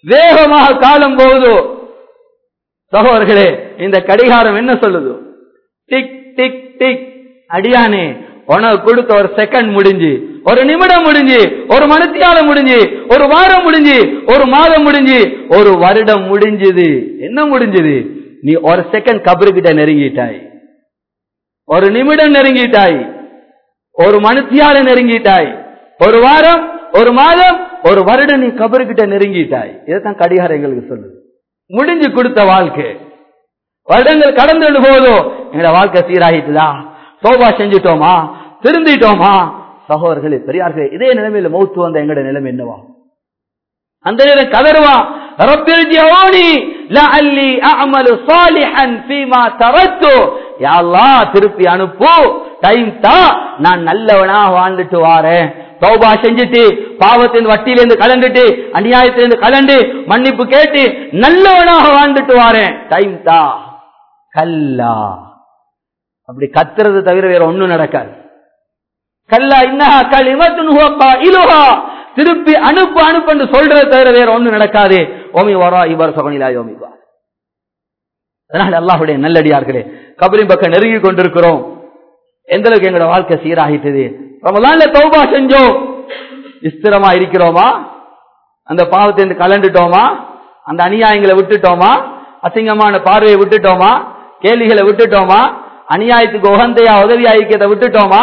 வேகமாக காலம் போகுதோ சகோதரர்களே இந்த கடிகாரம் என்ன சொல்லுது டிக் டிக் டிக் அடியானே உனக்கு கொடுத்த ஒரு செகண்ட் முடிஞ்சு ஒரு நிமிடம் முடிஞ்சு ஒரு மணித்தியாலம் முடிஞ்சு ஒரு வாரம் முடிஞ்சு ஒரு மாதம் முடிஞ்சு ஒரு வருடம் முடிஞ்சது என்ன முடிஞ்சது நீ ஒரு செகண்ட் கபருக்கிட்ட நெருங்கிட்டாய் ஒரு நிமிடம் நெருங்கிட்டாய் ஒரு மணித்தியால நெருங்கிட்டாய் ஒரு வாரம் ஒரு மாதம் ஒரு வருடம் நீ கபருக்கிட்ட நெருங்கிட்டாய் இதைத்தான் கடிகாரம் எங்களுக்கு சொல்லுது முடிஞ்சு கொடுத்த வாழ்க்கை வருடங்கள் கடந்து போதோ எங்களோட வாழ்க்கை சீராகிட்டுதா சோபா செஞ்சுட்டோமா திருந்திட்டோமா சகோதரர்களே பெரியார்களே இதே நிலைமையில மௌத்து வந்த எங்களோட நிலைமை என்னவா அந்த நேரம் கதறுவா ரப்பிர்ஜியோனி லஅல்லி அஅமலு சாலிஹன் ஃபீமா தரத்து யா அல்லாஹ் திருப்பி அனுப்பு டைம் தா நான் நல்லவனா வாழ்ந்துட்டு வாரேன் தௌபா செஞ்சுட்டு பாவத்தின் வட்டியிலிருந்து கலந்துட்டு அநியாயத்திலிருந்து கலண்டு மன்னிப்பு கேட்டு நல்லவனாக வாழ்ந்துட்டு வாரேன் டைம் தா கல்லா அப்படி கத்துறது தவிர வேற ஒண்ணும் நடக்காது கல்லா இன்னஹா கலிமத்துன் ஹுவ காயிலுஹா திருப்பி அனுப்பு அனுப்புன்னு சொல்றது தவிர வேற ஒண்ணும் நடக்காது ஓமி வரா இவர் சகனிலா யோமி வா அதனால அல்லாஹுடைய நல்லடியார்களே கபரின் பக்கம் நெருங்கி கொண்டிருக்கிறோம் எந்த அளவுக்கு எங்களோட வாழ்க்கை சீராகிட்டது ரமலான்ல தௌபா செஞ்சோம் ஸ்திரமா இருக்கிறோமா அந்த பாவத்திலிருந்து கலண்டுட்டோமா அந்த அநியாயங்களை விட்டுட்டோமா அசிங்கமான பார்வையை விட்டுட்டோமா கேள்விகளை விட்டுட்டோமா அநியாயத்துக்கு உகந்தையா உதவியா இருக்கிறத விட்டுட்டோமா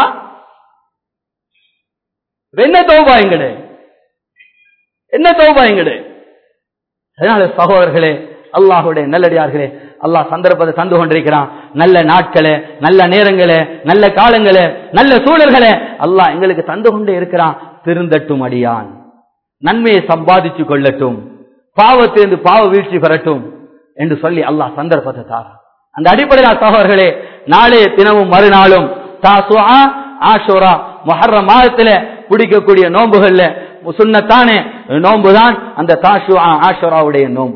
என்ன தௌபா எங்கடு என்ன தௌபா எங்கடு அதனால சகோதரர்களே அல்லாஹுடைய நல்லடியார்களே அல்லாஹ் சந்தர்ப்பத்தை தந்து கொண்டிருக்கிறான் நல்ல நாட்களே நல்ல நேரங்களே நல்ல காலங்களே நல்ல சூழல்களே அல்லாஹ் எங்களுக்கு தந்து கொண்டே இருக்கிறான் திருந்தட்டும் அடியான் நன்மையை சம்பாதிச்சு கொள்ளட்டும் பாவத்திலிருந்து பாவ வீழ்ச்சி பெறட்டும் என்று சொல்லி அல்லாஹ் சந்தர்ப்பத்தை தார் அந்த அடிப்படையில் சகோதரர்களே நாளைய தினமும் மறுநாளும் தாசுஆ ஆஷோரா மொஹர்ர மாதத்துல பிடிக்கக்கூடிய நோன்புகள்ல சுண்ணத்தானே நோன்புதான் அந்த தாஷு ஆஷோராவுடைய நோன்பு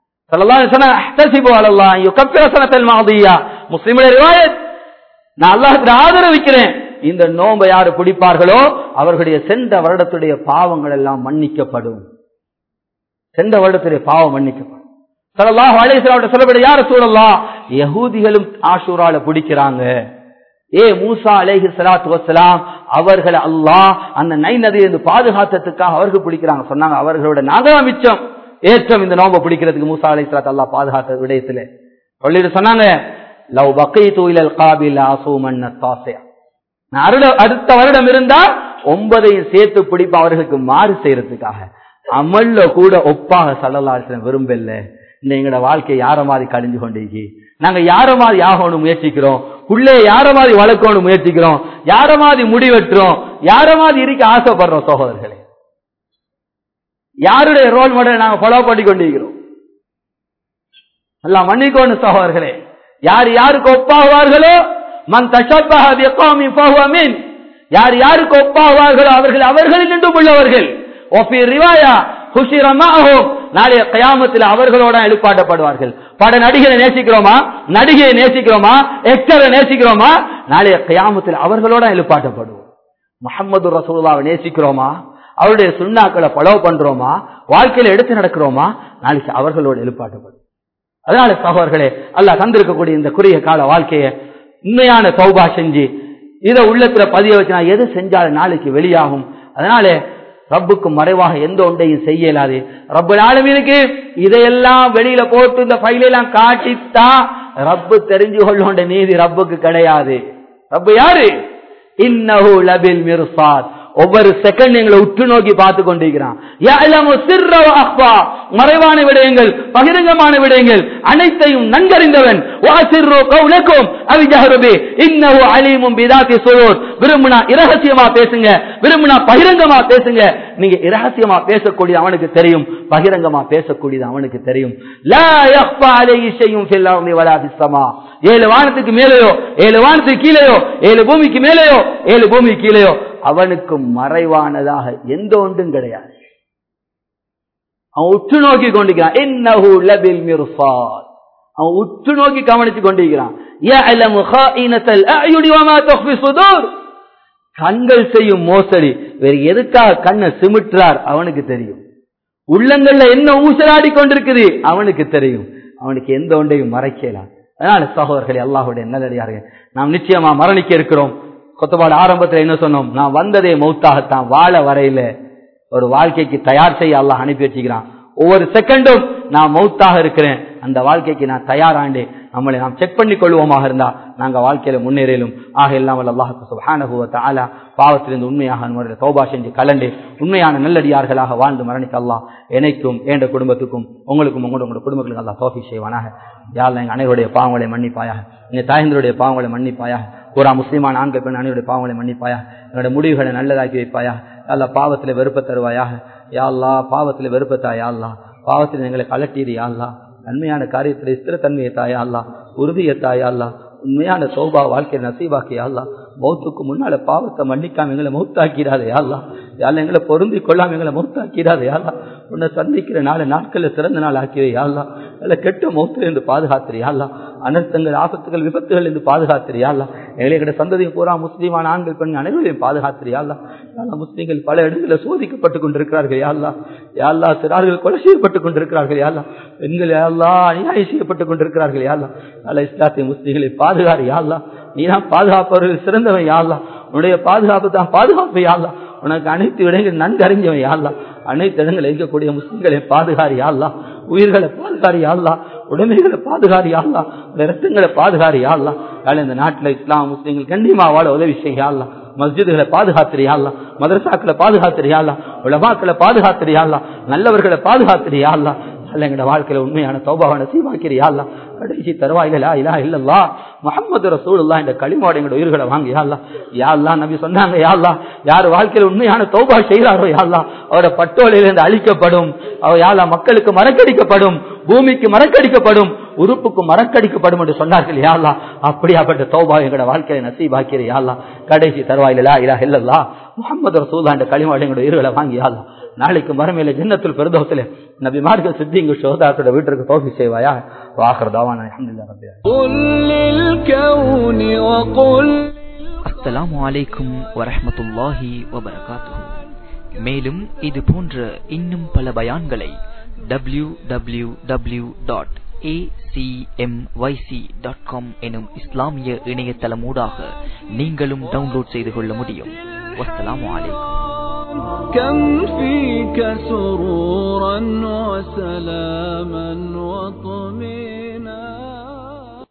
நான் ஆதரவிக்கிறேன் இந்த நோன்பை யாரு பிடிப்பார்களோ அவர்களுடைய சென்ற வருடத்துடைய பாவங்கள் எல்லாம் மன்னிக்கப்படும் சென்ற வருடத்துடைய பாவம் மன்னிக்கப்படும் சல்லாஹ் அலேஸ்வரோட சொல்லப்பட யார சூழல்லா யகூதிகளும் ஆஷூரால பிடிக்கிறாங்க ஏ மூசா அலேஹி சலாத்து வசலாம் அவர்களை அல்லாஹ் அந்த நை நதியிலிருந்து பாதுகாத்ததுக்காக அவர்கள் பிடிக்கிறாங்க சொன்னாங்க அவர்களோட நாகரா மிச்சம் ஏற்றம் இந்த நோம்பை பிடிக்கிறதுக்கு மூசா அலை சலாத் அல்லா பாதுகாத்த விடயத்துல சொல்லிட்டு சொன்னாங்க லவ் பக்கை தூயிலல் காபில் ஆசூமன் தாசையா அடுத்த வருடம் இருந்தா ஒன்பதையும் சேர்த்து பிடிப்ப அவர்களுக்கு மாறு செய்யறதுக்காக அமல்ல கூட ஒப்பாக சல்லல்லாசனம் விரும்பல இந்த எங்களோட வாழ்க்கை யார மாதிரி கழிஞ்சு கொண்டிருக்கு நாங்க யார மாதிரி ஆகணும் முயற்சிக்கிறோம் உள்ளே யார மாதிரி வளர்க்கணும் முயற்சிக்கிறோம் யார மாதிரி முடிவெட்டுறோம் யார மாதிரி இருக்க ஆசைப்படுறோம் சகோதரர்களே யாருடைய ரோல் மாடல் நாங்க ஃபாலோ பண்ணி கொண்டிருக்கிறோம் எல்லாம் மன்னிக்கோணும் சகோதரர்களே யார் யாருக்கு ஒப்பாகுவார்களோ மன் தஷப்பாக யார் யாருக்கு ஒப்பாகுவார்களோ அவர்கள் அவர்களில் நின்றும் உள்ளவர்கள் ஒப்பி ரிவாயா குஷிரமாகும் நாளைய கயாமத்தில் அவர்களோட எழுப்பாட்டப்படுவார்கள் பட நடிகரை நேசிக்கிறோமா நடிகையை நேசிக்கிறோமா எக்டரை நேசிக்கிறோமா நாளைய கயாமத்தில் அவர்களோட எழுப்பாட்டப்படுவோம் முகமது ரசூலாவை நேசிக்கிறோமா அவருடைய சுண்ணாக்களை ஃபாலோ பண்றோமா வாழ்க்கையில எடுத்து நடக்கிறோமா நாளைக்கு அவர்களோட எழுப்பாட்டப்படும் அதனால சகோதரர்களே அல்லாஹ் தந்திருக்கக்கூடிய இந்த குறுகிய கால வாழ்க்கையை உண்மையான சௌபா செஞ்சு இதை உள்ளத்துல பதிய வச்சு நான் எது செஞ்சாலும் நாளைக்கு வெளியாகும் அதனால ரப்புக்கு மறைவாக எந்த ஒன்றையும் செய்ய இயலாது ரப்பு ஆளுமீனுக்கு இதையெல்லாம் வெளியில போட்டு இந்த ஃபைலெல்லாம் காட்டித்தான் ரப்பு தெரிஞ்சு கொள்ளோண்ட நீதி ரப்புக்கு கிடையாது ரப்பு யாரு இன்னஹு லபில் மிர்சாத் ஒவ்வொரு செகண்ட் எங்களை உற்று நோக்கி பார்த்து கொண்டிருக்கிறான் மறைவான விடயங்கள் பகிரங்கமான விடயங்கள் அனைத்தையும் நன்கறிந்தவன் விரும்பினா இரகசியமா பேசுங்க விரும்பினா பகிரங்கமா பேசுங்க நீங்க இரகசியமா பேசக்கூடிய அவனுக்கு தெரியும் பகிரங்கமா பேசக்கூடியது அவனுக்கு தெரியும் ஏழு வானத்துக்கு மேலேயோ ஏழு வானத்துக்கு கீழேயோ ஏழு பூமிக்கு மேலேயோ ஏழு பூமி கீழேயோ அவனுக்கு மறைவானதாக எந்த ஒன்றும் கிடையாது அவன் உற்று நோக்கி கொண்டிருக்கிறான் என்னஹு லபில் மிர்சாத் அவன் உற்று நோக்கி கவனிச்சு கொண்டிருக்கிறான் يعلم خائنة الأعين وما تخفي الصدور கண்கள் செய்யும் மோசடி வேறு எதுக்காக கண்ணை சிமிட்டுறார் அவனுக்கு தெரியும் உள்ளங்கள்ல என்ன ஊசலாடி கொண்டிருக்குது அவனுக்கு தெரியும் அவனுக்கு எந்த ஒன்றையும் மறைக்கலாம் அதனால சகோதரர்களே அல்லாஹுடைய நல்லடியார்கள் நாம் நிச்சயமா மரணிக்க இருக்கிறோம் கொத்தபாடு ஆரம்பத்துல என்ன சொன்னோம் நான் வந்ததே மௌத்தாகத்தான் வாழ வரையில ஒரு வாழ்க்கைக்கு தயார் செய்ய அல்லாஹ் அனுப்பி வச்சுக்கிறான் ஒவ்வொரு செகண்டும் நான் மௌத்தாக இருக்கிறேன் அந்த வாழ்க்கைக்கு நான் தயாராண்டே நம்மளை நாம் செக் பண்ணி கொள்வோமாக இருந்தா நாங்க வாழ்க்கையில முன்னேறலும் ஆக இல்லாமல் அல்லாஹ் சுப்ஹானஹு வ தஆலா பாவத்திலிருந்து உண்மையாக முறையில் தௌபா செஞ்சு கலண்டு உண்மையான நல்லடியார்களாக வாழ்ந்து மரணிக்க அல்லாஹ் எனக்கும் ஏண்ட குடும்பத்துக்கும் உங்களுக்கும் உங்களோட உங்களோட குடும்பங்களுக்கு அல்லாஹ் தோஃபி செய்வானாக யாழ்ல எங்க அனைவருடைய பாவங்களை மன்னிப்பாயாக எங்க தாயந்தருடைய பாவங்களை மன்னிப்பாயாக பூரா முஸ்லிமான ஆண்கள் பெண் அனைவருடைய பாவங்களை மன்னிப்பாயா என்னோட முடிவுகளை நல்லதாக்கி வைப்பாயா அல்ல பாவத்துல வெறுப்ப தருவாயாக யாழ்லா பாவத்துல வெறுப்பத்தா யாழ்லா பாவத்தில் எங்களை கலட்டீது யாழ்லா நன்மையான காரியத்தில் ஸ்திரத்தன்மையை தாயா அல்லா உறுதியை தாயா அல்லா உண்மையான சோபா வாழ்க்கையை நசீபாக்கியா அல்லா மௌத்துக்கு முன்னால பாவத்தை மன்னிக்காம எங்களை மௌத்தாக்கிறாதே அல்லா யாழ்ல எங்களை பொருந்தி கொள்ளாம எங்களை மௌத்தாக்கிறாதே அல்லா உன்னை சந்திக்கிற நாலு நாட்கள்ல சிறந்த நாள் ஆக்கிவே யாழ்லா அல்ல கெட்ட மௌத்துல இருந்து பாதுகாத்திரியா அல்லா அனர்த்தங்கள் ஆபத்துகள் விபத்துகள் இருந்து பாதுகாத்திரியா அல்லா எங்களை சந்ததியும் பூரா முஸ்லீமான ஆண்கள் பெண் அனைவரையும் பாதுகாத்திரியா அல்லா முஸ்லீம்கள் பல இடங்களில் சோதிக்கப்பட்டுக் கொண்டிருக்கிறார்கள் யாழ்லா யாழ்லா சிறார்கள் கொலை செய்யப்பட்டுக் கொண்டிருக்கிறார்கள் யாழ்லா பெண்கள் யாழ்லா அநியாயம் செய்யப்பட்டுக் கொண்டிருக்கிறார்கள் யாழ்லா அல்ல இஸ்லாத்திய முஸ்லீம்களை பாதுகாறு யாழ்லா நீ தான் பாதுகாப்பவர்கள் சிறந்தவன் யாழ்லா உன்னுடைய பாதுகாப்பு தான் பாதுகாப்பு யாழ்லா உனக்கு அனைத்து இடங்கள் நன்கு அறிஞ்சவன் யாழ்லா அனைத்து இடங்களில் இருக்கக்கூடிய முஸ்லிம்களை பாதுகாரி யாழ்லா உயிர்களை பாதுகாரி யாழ்லா உடைமைகளை பாதுகாரி யாழ்லா ரத்தங்களை பாதுகாரி யாழ்லா இந்த நாட்டில் இஸ்லாம் முஸ்லீம்கள் கண்டிப்பா வாழ உதவி செய்யாள்லா மஸ்ஜிதுகளை பாதுகாத்திரியாள்லா மதரசாக்களை பாதுகாத்திரியாள்லா உலமாக்களை பாதுகாத்திரியாள்லா நல்லவர்களை பாதுகாத்திரியாள்லா அல்ல எங்கட வாழ்க்கையில உண்மையான தௌபாவான சீமாக்கிறியாள்லா கடைசி தருவாயிலா இல்லா இல்லல்லா முகமது ரசூலுல்லா இந்த களிமாவோட எங்களோட உயிர்களை வாங்க யாழ்லா யாழ்லா நபி சொன்னாங்க யாழ்லா யார் வாழ்க்கையில உண்மையான தௌபா செய்கிறாரோ யாழ்லா அவரோட பட்டோலையிலிருந்து அழிக்கப்படும் அவர் யாழ்லா மக்களுக்கு மறக்கடிக்கப்படும் பூமிக்கு மறக்கடிக்கப்படும் உறுப்புக்கு மறக்கடிக்கப்படும் என்று சொன்னார்கள் யாழ்லா அப்படியாப்பட்ட தௌபா எங்களோட வாழ்க்கையை நசீபாக்கிற யாழ்லா கடைசி தருவாயிலா இல்லா இல்லல்லா முகமது ரசூல்லா இந்த களிமாவோட எங்களோட உயிர்களை வாங்கி யாழ்லா நாளைக்கு மறுமையில ஜன்னத்துல் பெருதோத்துல நபி மார்க்க சித்திங்க சோதாத்தோட வீட்டிற்கு தோஃபி செய்வாயா வாஹர் தாவான அஸ்ஸலாமு அலைக்கும் வரஹமத்துல்லாஹி வபரகாத்துஹு மேலும் இது போன்ற இன்னும் பல பயான்களை W W W dot acmyc.com எனும் இஸ்லாமிய இணையதளமூடாக நீங்களும் டவுன்லோட் செய்து கொள்ள முடியும் வஸ்ஸலாமு அலைக்கும் كم فيك سرورا وسلاما وطمئنا